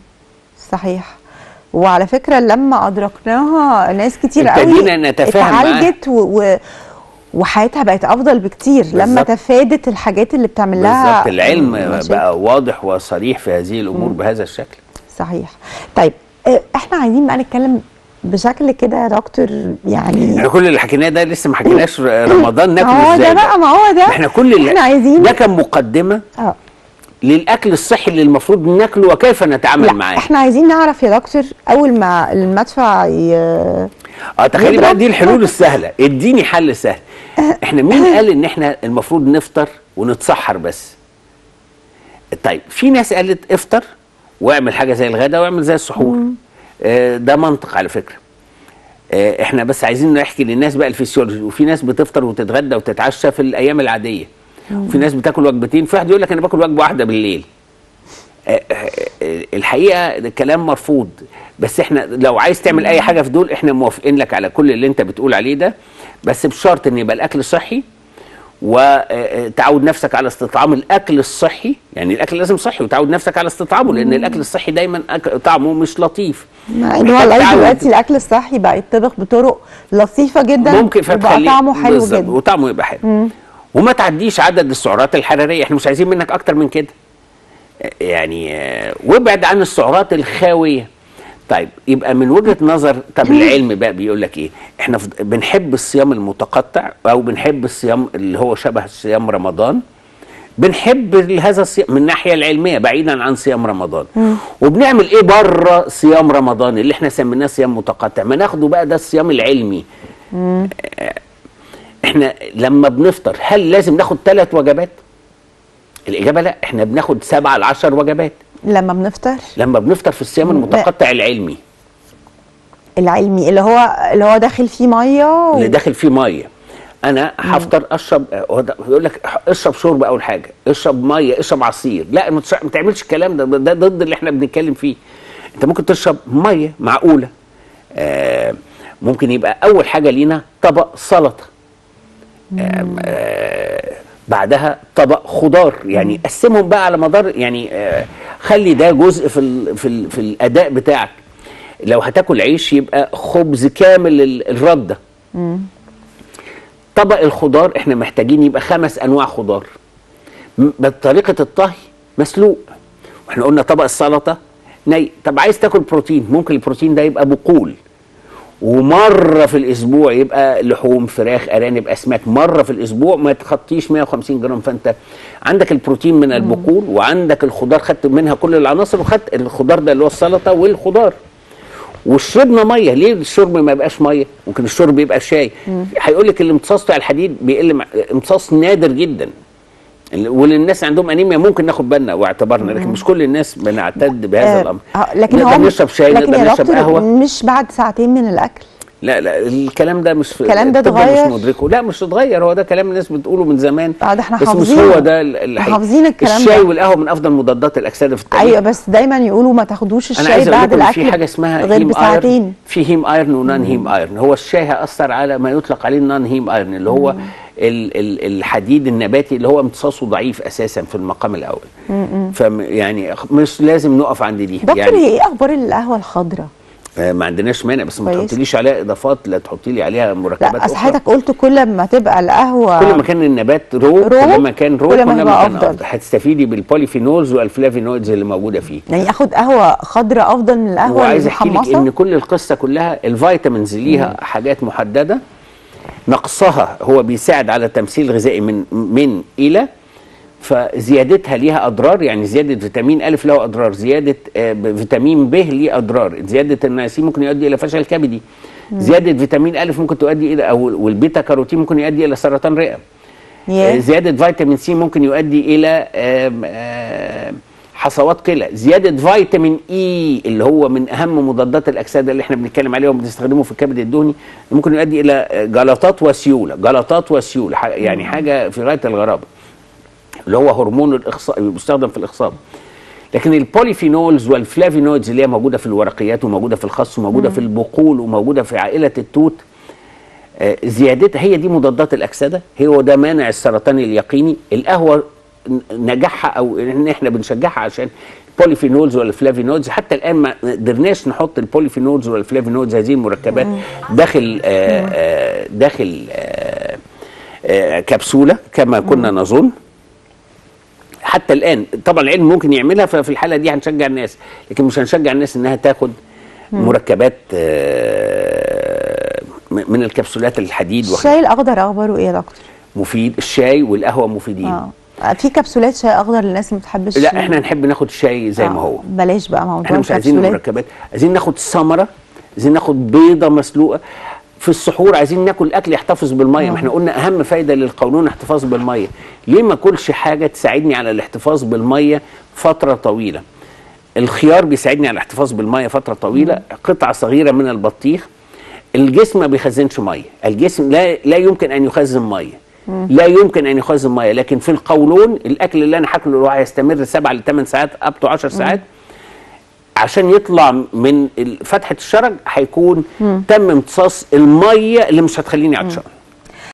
صحيح وعلى فكره لما ادركناها ناس كتير قوي ابتدينا نتفاهم معاها. اتعالجت و... و... وحياتها بقت افضل بكتير لما بالظبط. تفادت الحاجات اللي بتعمل لها بالظبط العلم مشاكل. بقى واضح وصريح في هذه الامور بهذا الشكل صحيح طيب آه، احنا عايزين بقى نتكلم بشكل كده يا دكتور يعني احنا كل اللي حكيناه ده لسه ما حكيناش رمضان ناكل ما هو ازاي ده بقى ما هو ده احنا كل اللي احنا عايزين ده كان مقدمه اه للاكل الصحي اللي المفروض ناكله وكيف نتعامل لا معاه احنا عايزين نعرف يا دكتور اول ما المدفع ي... اه تخيلي بقى نضرب. دي الحلول السهله اديني حل سهل احنا مين قال ان احنا المفروض نفطر ونتسحر بس طيب في ناس قالت افطر واعمل حاجه زي الغداء واعمل زي السحور آه ده منطق على فكره آه احنا بس عايزين نحكي للناس بقى الفسيولوجي وفي ناس بتفطر وتتغدى وتتعشى في الايام العاديه وفي ناس بتاكل وجبتين في واحد يقول لك انا باكل وجبه واحده بالليل آه، آه، آه، الحقيقه ده كلام مرفوض بس احنا لو عايز تعمل اي حاجه في دول احنا موافقين لك على كل اللي انت بتقول عليه ده بس بشرط ان يبقى الاكل صحي وتعود نفسك على استطعام الاكل الصحي يعني الاكل لازم صحي وتعود نفسك على استطعامه لان الاكل الصحي دايما أك- طعمه مش لطيف مع ان هو محتاج لغايه تعود. دلوقتي الاكل الصحي بقى يطبخ بطرق لطيفه جدا ممكن وبقى فتخليه طعمه حلو بالظبط، جدا وطعمه يبقى حلو وما تعديش عدد السعرات الحراريه احنا مش عايزين منك اكتر من كده يعني آه، وابعد عن السعرات الخاويه طيب يبقى من وجهه نظر طب العلم بقى بيقول لك ايه احنا فض- بنحب الصيام المتقطع او بنحب الصيام اللي هو شبه صيام رمضان بنحب هذا الصيام من الناحيه العلميه بعيدا عن صيام رمضان وبنعمل ايه بره صيام رمضان اللي احنا سميناه صيام متقطع ما ناخده بقى ده الصيام العلمي احنا لما بنفطر هل لازم ناخد ثلاث وجبات الاجابه لا احنا بناخد سبعة ل 10 وجبات لما بنفطر لما بنفطر في الصيام المتقطع العلمي العلمي اللي هو اللي هو داخل فيه ميه و... اللي داخل فيه ميه انا هفطر اشرب هو ده- يقول لك اشرب شوربه اول حاجه اشرب ميه اشرب عصير لا ما تش- ما تعملش الكلام ده ده ضد اللي احنا بنتكلم فيه انت ممكن تشرب ميه معقوله آه ممكن يبقى اول حاجه لينا طبق سلطه آم، آه بعدها طبق خضار يعني قسمهم بقى على مدار يعني آه خلي ده جزء في ال في ال في الاداء بتاعك لو هتاكل عيش يبقى خبز كامل ال- الرده طبق الخضار احنا محتاجين يبقى خمس انواع خضار م- بطريقه الطهي مسلوق واحنا قلنا طبق السلطه ني طب عايز تاكل بروتين ممكن البروتين ده يبقى بقول ومره في الاسبوع يبقى لحوم فراخ ارانب اسماك مره في الاسبوع ما تخطيش 150 جرام فانت عندك البروتين من البقول وعندك الخضار خدت منها كل العناصر وخدت الخضار ده اللي هو السلطه والخضار وشربنا ميه ليه الشرب ما يبقاش ميه ممكن الشرب يبقى شاي هيقول لك الامتصاص بتاع الحديد بيقل مع... امتصاص نادر جدا ال- وللناس عندهم انيميا ممكن ناخد بالنا واعتبارنا لكن مش كل الناس بنعتد بهذا آه، الامر آه، لكن نقدر هو نشرب شاي لكن نقدر يا نشرب دكتور قهوه مش بعد ساعتين من الاكل لا لا الكلام ده مش في الكلام ده الطب اتغير؟ مش مدركه لا مش اتغير هو ده كلام الناس بتقوله من زمان اه ده احنا بس مش حافظينه. هو ده ال- الحقيقي حافظين الكلام الشاي ده. والقهوه من افضل مضادات الاكسده في التاريخ ايوه بس دايما يقولوا ما تاخدوش انا الشاي عايز اقول بعد لكم إن الاكل في حاجه اسمها غير هيم ايرن بساعتين في هيم ايرن ونان هيم ايرن هو الشاي هياثر على ما يطلق عليه النان هيم ايرن اللي هو ال ال الحديد النباتي اللي هو امتصاصه ضعيف اساسا في المقام الاول فم يعني مش لازم نقف عند دي دكتور يعني ايه اخبار القهوه الخضراء آه، ما عندناش مانع بس ما كويس. تحطيليش عليها اضافات لا تحطي لي عليها مركبات لا اصل اخرى حضرتك قلت كل ما تبقى القهوه كل ما كان النبات رو, رو، كل ما كان رو كل ما يبقى كان أفضل. هتستفيدي بالبوليفينولز والفلافينويدز اللي موجوده فيه يعني اخد قهوه خضراء افضل من القهوه وعايز احكي لك المحمصه ان كل القصه كلها الفيتامينز ليها حاجات محدده نقصها هو بيساعد على التمثيل الغذائي من من الى فزيادتها ليها اضرار يعني زياده فيتامين الف له اضرار زياده آه، ب- فيتامين ب ليه اضرار زياده النياسين ممكن يؤدي الى فشل كبدي زياده فيتامين الف ممكن تؤدي الى او والبيتا كاروتين ممكن يؤدي الى سرطان رئه ياه. آه، زياده فيتامين سي ممكن يؤدي الى آم، آم، حصوات كلى زياده فيتامين اي اللي هو من اهم مضادات الاكسده اللي احنا بنتكلم عليها وبنستخدمه في الكبد الدهني ممكن يؤدي الى آه، جلطات وسيوله جلطات وسيوله ح- يعني حاجه في غايه الغرابه اللي هو هرمون الاخصاب بيستخدم في الاخصاب لكن البوليفينولز والفلافينويدز اللي هي موجوده في الورقيات وموجوده في الخس وموجوده في البقول وموجوده في عائله التوت آه، زيادتها هي دي مضادات الاكسده هو ده مانع السرطان اليقيني القهوه ن- نجاحها او ان احنا بنشجعها عشان البوليفينولز والفلافينولز حتى الان ما قدرناش نحط البوليفينولز والفلافينولز هذه المركبات داخل آه، آه، داخل آه، آه، كبسوله كما كنا نظن حتى الان طبعا العلم ممكن يعملها ففي الحاله دي هنشجع الناس لكن مش هنشجع الناس انها تاخد مركبات آه، م- من الكبسولات الحديد وخ- الشاي الاخضر اخباره ايه يا دكتور مفيد الشاي والقهوه مفيدين اه في كبسولات شاي اخضر للناس اللي ما بتحبش لا احنا نحب ناخد شاي زي ما آه، هو بلاش بقى موضوع احنا مش عايزين الكبسولات مركبات عايزين ناخد ثمره عايزين ناخد بيضه مسلوقه في السحور عايزين ناكل اكل يحتفظ بالميه ما احنا قلنا اهم فايده للقولون الاحتفاظ بالميه ليه ما اكلش حاجه تساعدني على الاحتفاظ بالميه فتره طويله الخيار بيساعدني على الاحتفاظ بالميه فتره طويله قطعه صغيره من البطيخ الجسم ما بيخزنش ميه الجسم لا لا يمكن ان يخزن ميه لا يمكن ان يخزن ميه لكن في القولون الاكل اللي انا هاكله اللي هو هيستمر 7 ل 8 ساعات اب تو 10 ساعات عشان يطلع من ال- فتحه الشرج هيكون تم امتصاص الميه اللي مش هتخليني عطشان